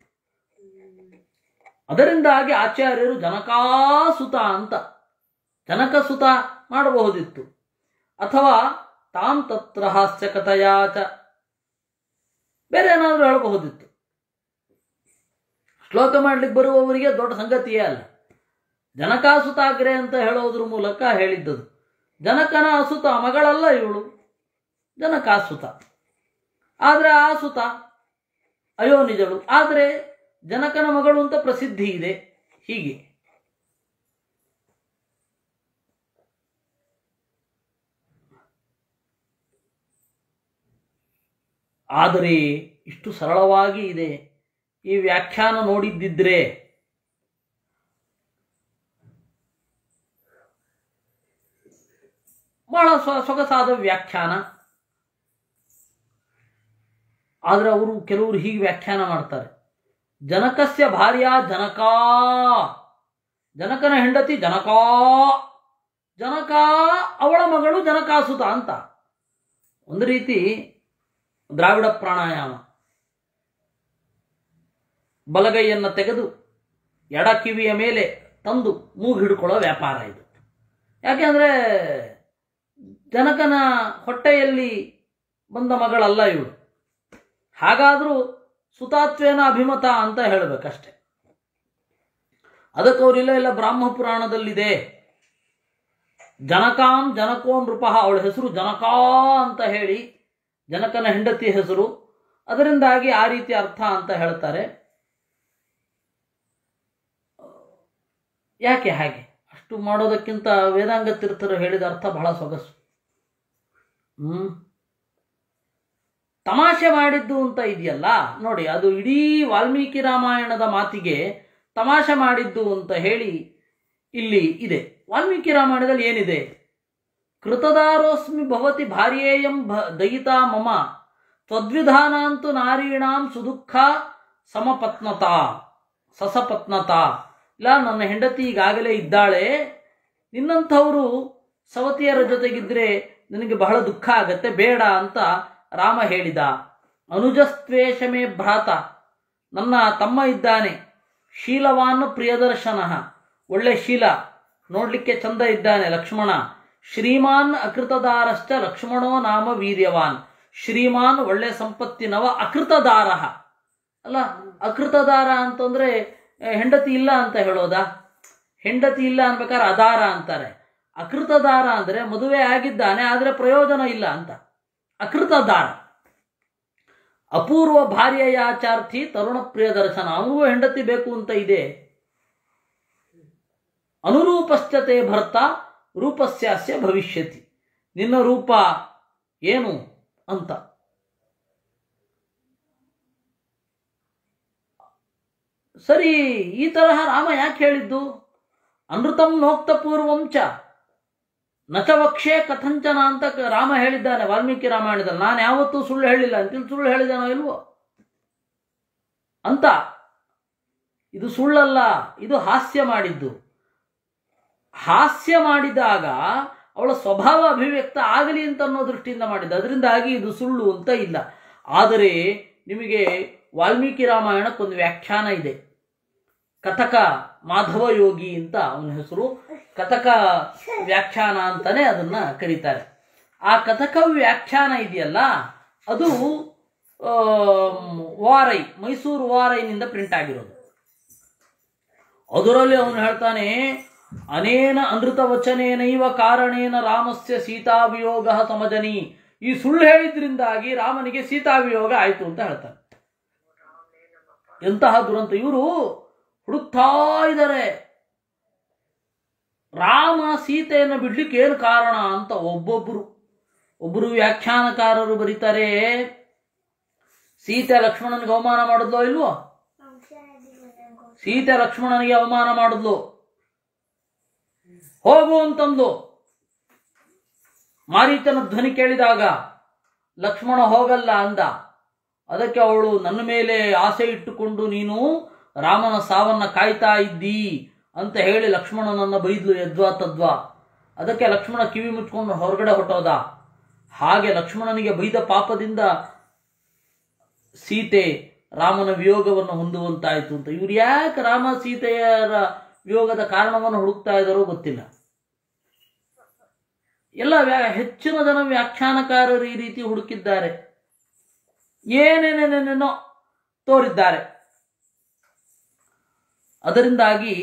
ಅದರಿಂದಾಗಿ ಆಚಾರ್ಯರು ಜನಕಾಸುತ ಅಂತ ಜನಕಸುತ ಮಾಡಬಹುದಿತ್ತು ಅಥವಾ ತಾಂ ತತ್ರ ಹಾಸ್ಯ ಕಥಯಾಚ ಬೇರೆ ಏನಾದರೂ ಹೇಳಬಹುದಿತ್ತು ಶ್ಲೋಕ ಮಾಡ್ಲಿಕ್ಕೆ ಬರುವವರಿಗೆ ದೊಡ್ಡ ಸಂಗತಿಯೇ ಅಲ್ಲ ಜನಕಾಸುತಾಗ್ರೆ ಅಂತ ಹೇಳೋದ್ರ ಮೂಲಕ ಹೇಳಿದ್ದದು ಜನಕನ ಅಸುತ ಮಗಳಲ್ಲ ಇವಳು ಜನಕಾಸುತ ಆದರೆ ಆಸುತ ಅಯೋನಿಜಳು ಆದರೆ ಜನಕನ ಮಗಳು ಅಂತ ಪ್ರಸಿದ್ಧಿ ಇದೆ ಹೀಗೆ ಆದರೆ ಇಷ್ಟು ಸರಳವಾಗಿ ಇದೆ ಈ ವ್ಯಾಖ್ಯಾನ ನೋಡಿದ್ದಿದ್ರೆ ಬಹಳ ಸ್ವ ಸೊಗಸಾದ ವ್ಯಾಖ್ಯಾನ ಆದರೆ ಅವರು ಕೆಲವರು ಹೀಗೆ ವ್ಯಾಖ್ಯಾನ ಮಾಡ್ತಾರೆ ಜನಕಸ್ಯ ಭಾರ್ಯ ಜನಕಾ ಜನಕನ ಹೆಂಡತಿ ಜನಕಾ ಜನಕ ಅವಳ ಮಗಳು ಜನಕಾಸುತ ಅಂತ ಒಂದು ರೀತಿ ದ್ರಾವಿಡ ಪ್ರಾಣಾಯಾಮ ಬಲಗೈಯನ್ನು ತೆಗೆದು ಎಡ ಕಿವಿಯ ಮೇಲೆ ತಂದು ಮೂಗು ಹಿಡ್ಕೊಳ್ಳೋ ವ್ಯಾಪಾರ ಇದು ಯಾಕೆಂದ್ರೆ ಜನಕನ ಹೊಟ್ಟೆಯಲ್ಲಿ ಬಂದ ಮಗಳಲ್ಲ ಇವಳು ಹಾಗಾದರೂ ಸುತಾತ್ವೇನ ಅಭಿಮತ ಅಂತ ಹೇಳಬೇಕಷ್ಟೆ ಅದಕ್ಕೆ ಅವರಿಲ್ಲ ಇಲ್ಲ ಬ್ರಾಹ್ಮ ಪುರಾಣದಲ್ಲಿದೆ ಜನಕಾಂ ಜನಕೋ ನೃಪ ಅವಳ ಹೆಸರು ಜನಕಾ ಅಂತ ಹೇಳಿ ಜನಕನ ಹೆಂಡತಿ ಹೆಸರು ಅದರಿಂದಾಗಿ ಆ ರೀತಿ ಅರ್ಥ ಅಂತ ಹೇಳ್ತಾರೆ ಯಾಕೆ ಹಾಗೆ ಅಷ್ಟು ಮಾಡೋದಕ್ಕಿಂತ ವೇದಾಂಗ ತೀರ್ಥರು ಹೇಳಿದ ಅರ್ಥ ಬಹಳ ಸೊಗಸು ಹ್ಮ್ ತಮಾಷೆ ಮಾಡಿದ್ದು ಅಂತ ಇದೆಯಲ್ಲ ನೋಡಿ ಅದು ಇಡೀ ವಾಲ್ಮೀಕಿ ರಾಮಾಯಣದ ಮಾತಿಗೆ ತಮಾಷೆ ಮಾಡಿದ್ದು ಅಂತ ಹೇಳಿ ಇಲ್ಲಿ ಇದೆ ವಾಲ್ಮೀಕಿ ರಾಮಾಯಣದಲ್ಲಿ ಏನಿದೆ ಕೃತದಾರೋಸ್ಮಿ ಭವತಿ ಭಾರ್ಯೇಯಂ ಭ ದಯಿತಾ ಮಮ ತ್ವದ್ವಿಧಾನಾಂತು ನಾರೀಣಾಂ ಸುದುಃಖ ಸಮಪತ್ನತಾ ಸಸಪತ್ನತಾ ಇಲ್ಲ ನನ್ನ ಹೆಂಡತಿ ಈಗಾಗಲೇ ಇದ್ದಾಳೆ ನಿನ್ನಂಥವರು ಸವತಿಯರ ಜೊತೆಗಿದ್ರೆ ನಿನಗೆ ಬಹಳ ದುಃಖ ಆಗತ್ತೆ ಬೇಡ ಅಂತ ರಾಮ ಹೇಳಿದ ಅನುಜಸ್ತ್ವೇಷಮೇ ಭ್ರಾತ ನನ್ನ ತಮ್ಮ ಇದ್ದಾನೆ ಶೀಲವಾನ್ ಪ್ರಿಯದರ್ಶನ ಒಳ್ಳೆ ಶೀಲ ನೋಡ್ಲಿಕ್ಕೆ ಚಂದ ಇದ್ದಾನೆ ಲಕ್ಷ್ಮಣ ಶ್ರೀಮಾನ್ ಅಕೃತದಾರಶ್ಚ ಲಕ್ಷ್ಮಣೋ ನಾಮ ವೀರ್ಯವಾನ್ ಶ್ರೀಮಾನ್ ಒಳ್ಳೆ ಸಂಪತ್ತಿನವ ಅಕೃತದಾರ ಅಲ್ಲ ಅಕೃತದಾರ ಅಂತಂದ್ರೆ ಆ, ಹೆಂಡತಿ ಇಲ್ಲ ಅಂತ ಹೇಳೋದಾ ಹೆಂಡತಿ ಇಲ್ಲ ಅನ್ಬೇಕಾದ್ರೆ ಅದಾರ ಅಂತಾರೆ ಅಕೃತದಾರ ಅಂದ್ರೆ ಮದುವೆ ಆಗಿದ್ದಾನೆ ಆದರೆ ಪ್ರಯೋಜನ ಇಲ್ಲ ಅಂತ ಅಕೃತದಾರ ಅಪೂರ್ವ ಭಾರ್ಯಯಾಚಾರ್ಥಿ ತರುಣ ಪ್ರಿಯ ದರ್ಶನ ಅವನಿಗೂ ಹೆಂಡತಿ ಬೇಕು ಅಂತ ಇದೆ ಅನುರೂಪಶ್ಚತೆ ಭರ್ತ ರೂಪಸ್ಯಾಸ್ಯ ಭವಿಷ್ಯತಿ ನಿನ್ನ ರೂಪ ಏನು ಅಂತ ಸರಿ ಈ ತರಹ ರಾಮ ಯಾಕೆ ಹೇಳಿದ್ದು ಅನೃತಂ ನೋಕ್ತ ಪೂರ್ವಂ ಚ ನಚ ವಕ್ಷೇ ಕಥಂಚನ ಅಂತ ಕ- ರಾಮ ಹೇಳಿದ್ದಾನೆ ವಾಲ್ಮೀಕಿ ರಾಮಾಯಣದಲ್ಲಿ ನಾನು ಯಾವತ್ತೂ ಸುಳ್ಳು ಹೇಳಿಲ್ಲ ಅಂತ ಸುಳ್ಳು ಹೇಳಿದಾನೋ ಇಲ್ವೋ ಅಂತ ಇದು ಸುಳ್ಳಲ್ಲ ಇದು ಹಾಸ್ಯ ಮಾಡಿದ್ದು ಹಾಸ್ಯ ಮಾಡಿದಾಗ ಅವಳ ಸ್ವಭಾವ ಅಭಿವ್ಯಕ್ತ ಆಗಲಿ ಅಂತ ಅನ್ನೋ ದೃಷ್ಟಿಯಿಂದ ಮಾಡಿದ್ದ ಅದರಿಂದಾಗಿ ಇದು ಸುಳ್ಳು ಅಂತ ಇಲ್ಲ ಆದರೆ ನಿಮಗೆ ವಾಲ್ಮೀಕಿ ರಾಮಾಯಣಕ್ಕೊಂದು ವ್ಯಾಖ್ಯಾನ ಇದೆ ಕಥಕ ಮಾಧವ ಯೋಗಿ ಅಂತ ಅವನ ಹೆಸರು ಕಥಕ ವ್ಯಾಖ್ಯಾನ ಅಂತಾನೆ ಅದನ್ನ ಕರೀತಾರೆ ಆ ಕಥಕ ವ್ಯಾಖ್ಯಾನ ಇದೆಯಲ್ಲ ಅದು ಆಮ್, ವಾರೈ ಮೈಸೂರು ವಾರೈನಿಂದ ಪ್ರಿಂಟ್ ಆಗಿರೋದು ಅದರಲ್ಲಿ ಅವನು ಹೇಳ್ತಾನೆ ಅನೇನ ಅನೃತ ವಚನೇನೈವ ಕಾರಣೇನ ರಾಮಸ್ಯ ಸೀತಾವಿಯೋಗ ಸಮಜನಿ ಈ ಸುಳ್ಳು ಹೇಳಿದ್ರಿಂದಾಗಿ ರಾಮನಿಗೆ ಸೀತಾವಿಯೋಗ ಆಯಿತು ಅಂತ ಹೇಳ್ತಾನೆ ಎಂತಹ ದುರಂತ ಇವರು ಹುಡುಕ್ತಾ ಇದ್ದಾರೆ ರಾಮ ಸೀತೆಯನ್ನು ಬಿಡ್ಲಿಕ್ಕೆ ಏನು ಕಾರಣ ಅಂತ ಒಬ್ಬೊಬ್ಬರು ಒಬ್ಬರು ವ್ಯಾಖ್ಯಾನಕಾರರು ಬರೀತಾರೆ ಸೀತೆ ಲಕ್ಷ್ಮಣನಿಗೆ ಅವಮಾನ ಮಾಡಿದ್ಲೋ ಇಲ್ವೋ ಸೀತೆ ಲಕ್ಷ್ಮಣನಿಗೆ ಅವಮಾನ ಮಾಡಿದ್ಲು ಹೋಗು ಅಂತಂದು ಮಾರೀಚನ ಧ್ವನಿ ಕೇಳಿದಾಗ ಲಕ್ಷ್ಮಣ ಹೋಗಲ್ಲ ಅಂದ ಅದಕ್ಕೆ ಅವಳು ನನ್ನ ಮೇಲೆ ಆಸೆ ಇಟ್ಟುಕೊಂಡು ನೀನು ರಾಮನ ಸಾವನ್ನ ಕಾಯ್ತಾ ಇದ್ದೀ ಅಂತ ಹೇಳಿ ಲಕ್ಷ್ಮಣನನ್ನ ಬೈದ್ಲು ಯದ್ವಾ ತದ್ವಾ ಅದಕ್ಕೆ ಲಕ್ಷ್ಮಣ ಕಿವಿ ಮುಚ್ಕೊಂಡು ಹೊರಗಡೆ ಹೊಟ್ಟೋದ ಹಾಗೆ ಲಕ್ಷ್ಮಣನಿಗೆ ಬೈದ ಪಾಪದಿಂದ ಸೀತೆ ರಾಮನ ವಿಯೋಗವನ್ನು ಹೊಂದುವಂತಾಯಿತು ಅಂತ ಇವ್ರು ಯಾಕೆ ರಾಮ ಸೀತೆಯರ ವಿಯೋಗದ ಕಾರಣವನ್ನು ಹುಡುಕ್ತಾ ಇದ್ದಾರೋ ಗೊತ್ತಿಲ್ಲ ಎಲ್ಲ ವ್ಯಾ- ಹೆಚ್ಚಿನ ಜನ ವ್ಯಾಖ್ಯಾನಕಾರರು ಈ ರೀತಿ ಹುಡುಕಿದ್ದಾರೆ ಏನೇನೇನೇನೇನೋ ತೋರಿದ್ದಾರೆ ಅದರಿಂದಾಗಿ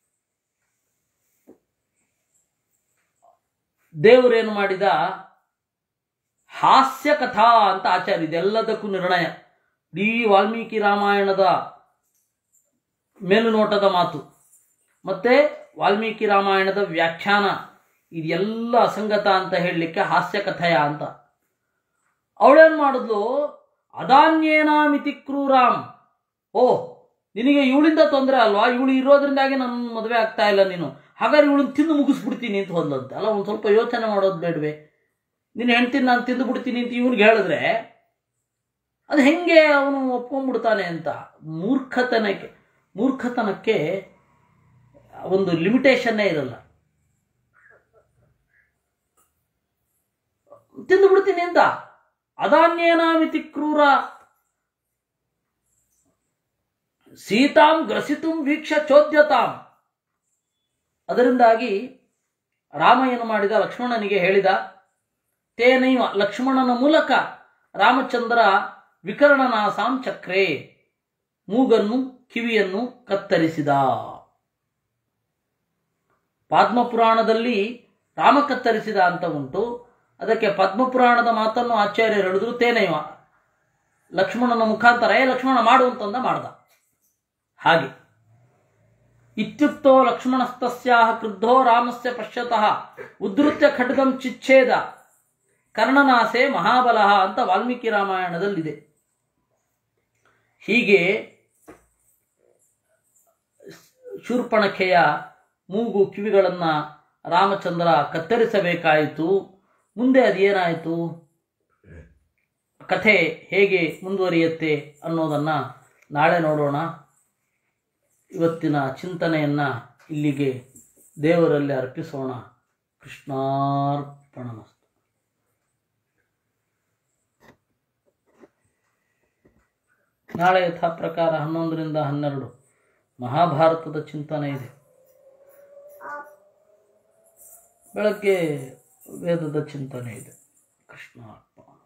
ದೇವರೇನು ಮಾಡಿದ ಹಾಸ್ಯ ಕಥಾ ಅಂತ ಆಚಾರ್ಯ ಇದೆಲ್ಲದಕ್ಕೂ ನಿರ್ಣಯ ಇಡೀ ವಾಲ್ಮೀಕಿ ರಾಮಾಯಣದ ಮೇಲುನೋಟದ ಮಾತು ಮತ್ತೆ ವಾಲ್ಮೀಕಿ ರಾಮಾಯಣದ ವ್ಯಾಖ್ಯಾನ ಇದೆಲ್ಲ ಅಸಂಗತ ಅಂತ ಹೇಳಲಿಕ್ಕೆ ಹಾಸ್ಯ ಕಥೆಯ ಅಂತ ಅವಳೇನು ಮಾಡಿದ್ಲು ಅದಾನ್ಯೇನ ಮಿತಿ ಕ್ರೂರಾಮ್ ಓ ನಿನಗೆ ಇವಳಿಂದ ತೊಂದರೆ ಅಲ್ವಾ ಇವಳು ಇರೋದ್ರಿಂದಾಗಿ ನನ್ನ ಮದುವೆ ಆಗ್ತಾ ಇಲ್ಲ ನೀನು ಹಾಗಾದ್ರೆ ಇವಳನ್ನ ತಿಂದು ಮುಗಿಸ್ಬಿಡ್ತೀನಿ ಅಂತ ಹೋದ್ಲಂತೆ ಅಲ್ಲ ಒಂದು ಸ್ವಲ್ಪ ಯೋಚನೆ ಮಾಡೋದು ಬೇಡವೆ ನಿನ್ನ ಹೆಂಡ್ತಿನ ನಾನು ತಿಂದು ಬಿಡ್ತೀನಿ ಅಂತ ಇವನಿಗೆ ಹೇಳಿದ್ರೆ ಅದು ಹೆಂಗೆ ಅವನು ಒಪ್ಕೊಂಡ್ಬಿಡ್ತಾನೆ ಅಂತ ಮೂರ್ಖತನಕ್ಕೆ ಮೂರ್ಖತನಕ್ಕೆ ಒಂದು ಲಿಮಿಟೇಷನ್ನೇ ಇರಲ್ಲ ತಿಂದು ಬಿಡ್ತೀನಿ ಅಂತ ಅದಾನ್ಯೇನಾಮಿತಿ ಕ್ರೂರ ಸೀತಾಂ ಗ್ರಸಿತು ವೀಕ್ಷ ಚೋದ್ಯತಾಂ ಅದರಿಂದಾಗಿ ರಾಮ ಏನು ಮಾಡಿದ ಲಕ್ಷ್ಮಣನಿಗೆ ಹೇಳಿದ ತೇನೈವ ಲಕ್ಷ್ಮಣನ ಮೂಲಕ ರಾಮಚಂದ್ರ ವಿಕರ್ಣನಾಸಾಂ ಚಕ್ರೆ ಮೂಗನ್ನು ಕಿವಿಯನ್ನು ಕತ್ತರಿಸಿದ ಪದ್ಮಪುರಾಣದಲ್ಲಿ ರಾಮ ಕತ್ತರಿಸಿದ ಅಂತ ಉಂಟು ಅದಕ್ಕೆ ಪದ್ಮಪುರಾಣದ ಮಾತನ್ನು ಆಚಾರ್ಯರು ಹೇಳಿದ್ರು ತೇನೈವ ಲಕ್ಷ್ಮಣನ ಮುಖಾಂತರ ಏ ಲಕ್ಷ್ಮಣ ಮಾಡು ಅಂತಂದ ಮಾಡ್ದ ಹಾಗೆ ಇತ್ಯುಕ್ತೋ ಲಕ್ಷ್ಮಣಸ್ತಸ್ಯಾಹ ಕ್ರುದ್ಧೋ ರಾಮಸ್ಯ ಪಶ್ಯತಃ ಉದ್ಧೃತ್ಯ ಖಡ್ಗಂ ಚಿಚ್ಛೇದ ಕರ್ಣನಾಸೆ ಮಹಾಬಲಃ ಅಂತ ವಾಲ್ಮೀಕಿ ರಾಮಾಯಣದಲ್ಲಿದೆ ಹೀಗೆ ಶೂರ್ಪಣಖೆಯ ಮೂಗು ಕಿವಿಗಳನ್ನು ರಾಮಚಂದ್ರ ಕತ್ತರಿಸಬೇಕಾಯಿತು ಮುಂದೆ ಅದೇನಾಯಿತು ಕಥೆ ಹೇಗೆ ಮುಂದುವರಿಯುತ್ತೆ ಅನ್ನೋದನ್ನು ನಾಳೆ ನೋಡೋಣ ಇವತ್ತಿನ ಚಿಂತನೆಯನ್ನು ಇಲ್ಲಿಗೆ ದೇವರಲ್ಲಿ ಅರ್ಪಿಸೋಣ ಕೃಷ್ಣಾರ್ಪಣಮಸ್ತು ನಾಳೆ ಯಥಾ ಪ್ರಕಾರ ಹನ್ನೊಂದರಿಂದ ಹನ್ನೆರಡು ಮಹಾಭಾರತದ ಚಿಂತನೆ ಇದೆ ಬೆಳಗ್ಗೆ ವೇದದ ಚಿಂತನೆ ಇದೆ ಕೃಷ್ಣಾರ್ಪಣ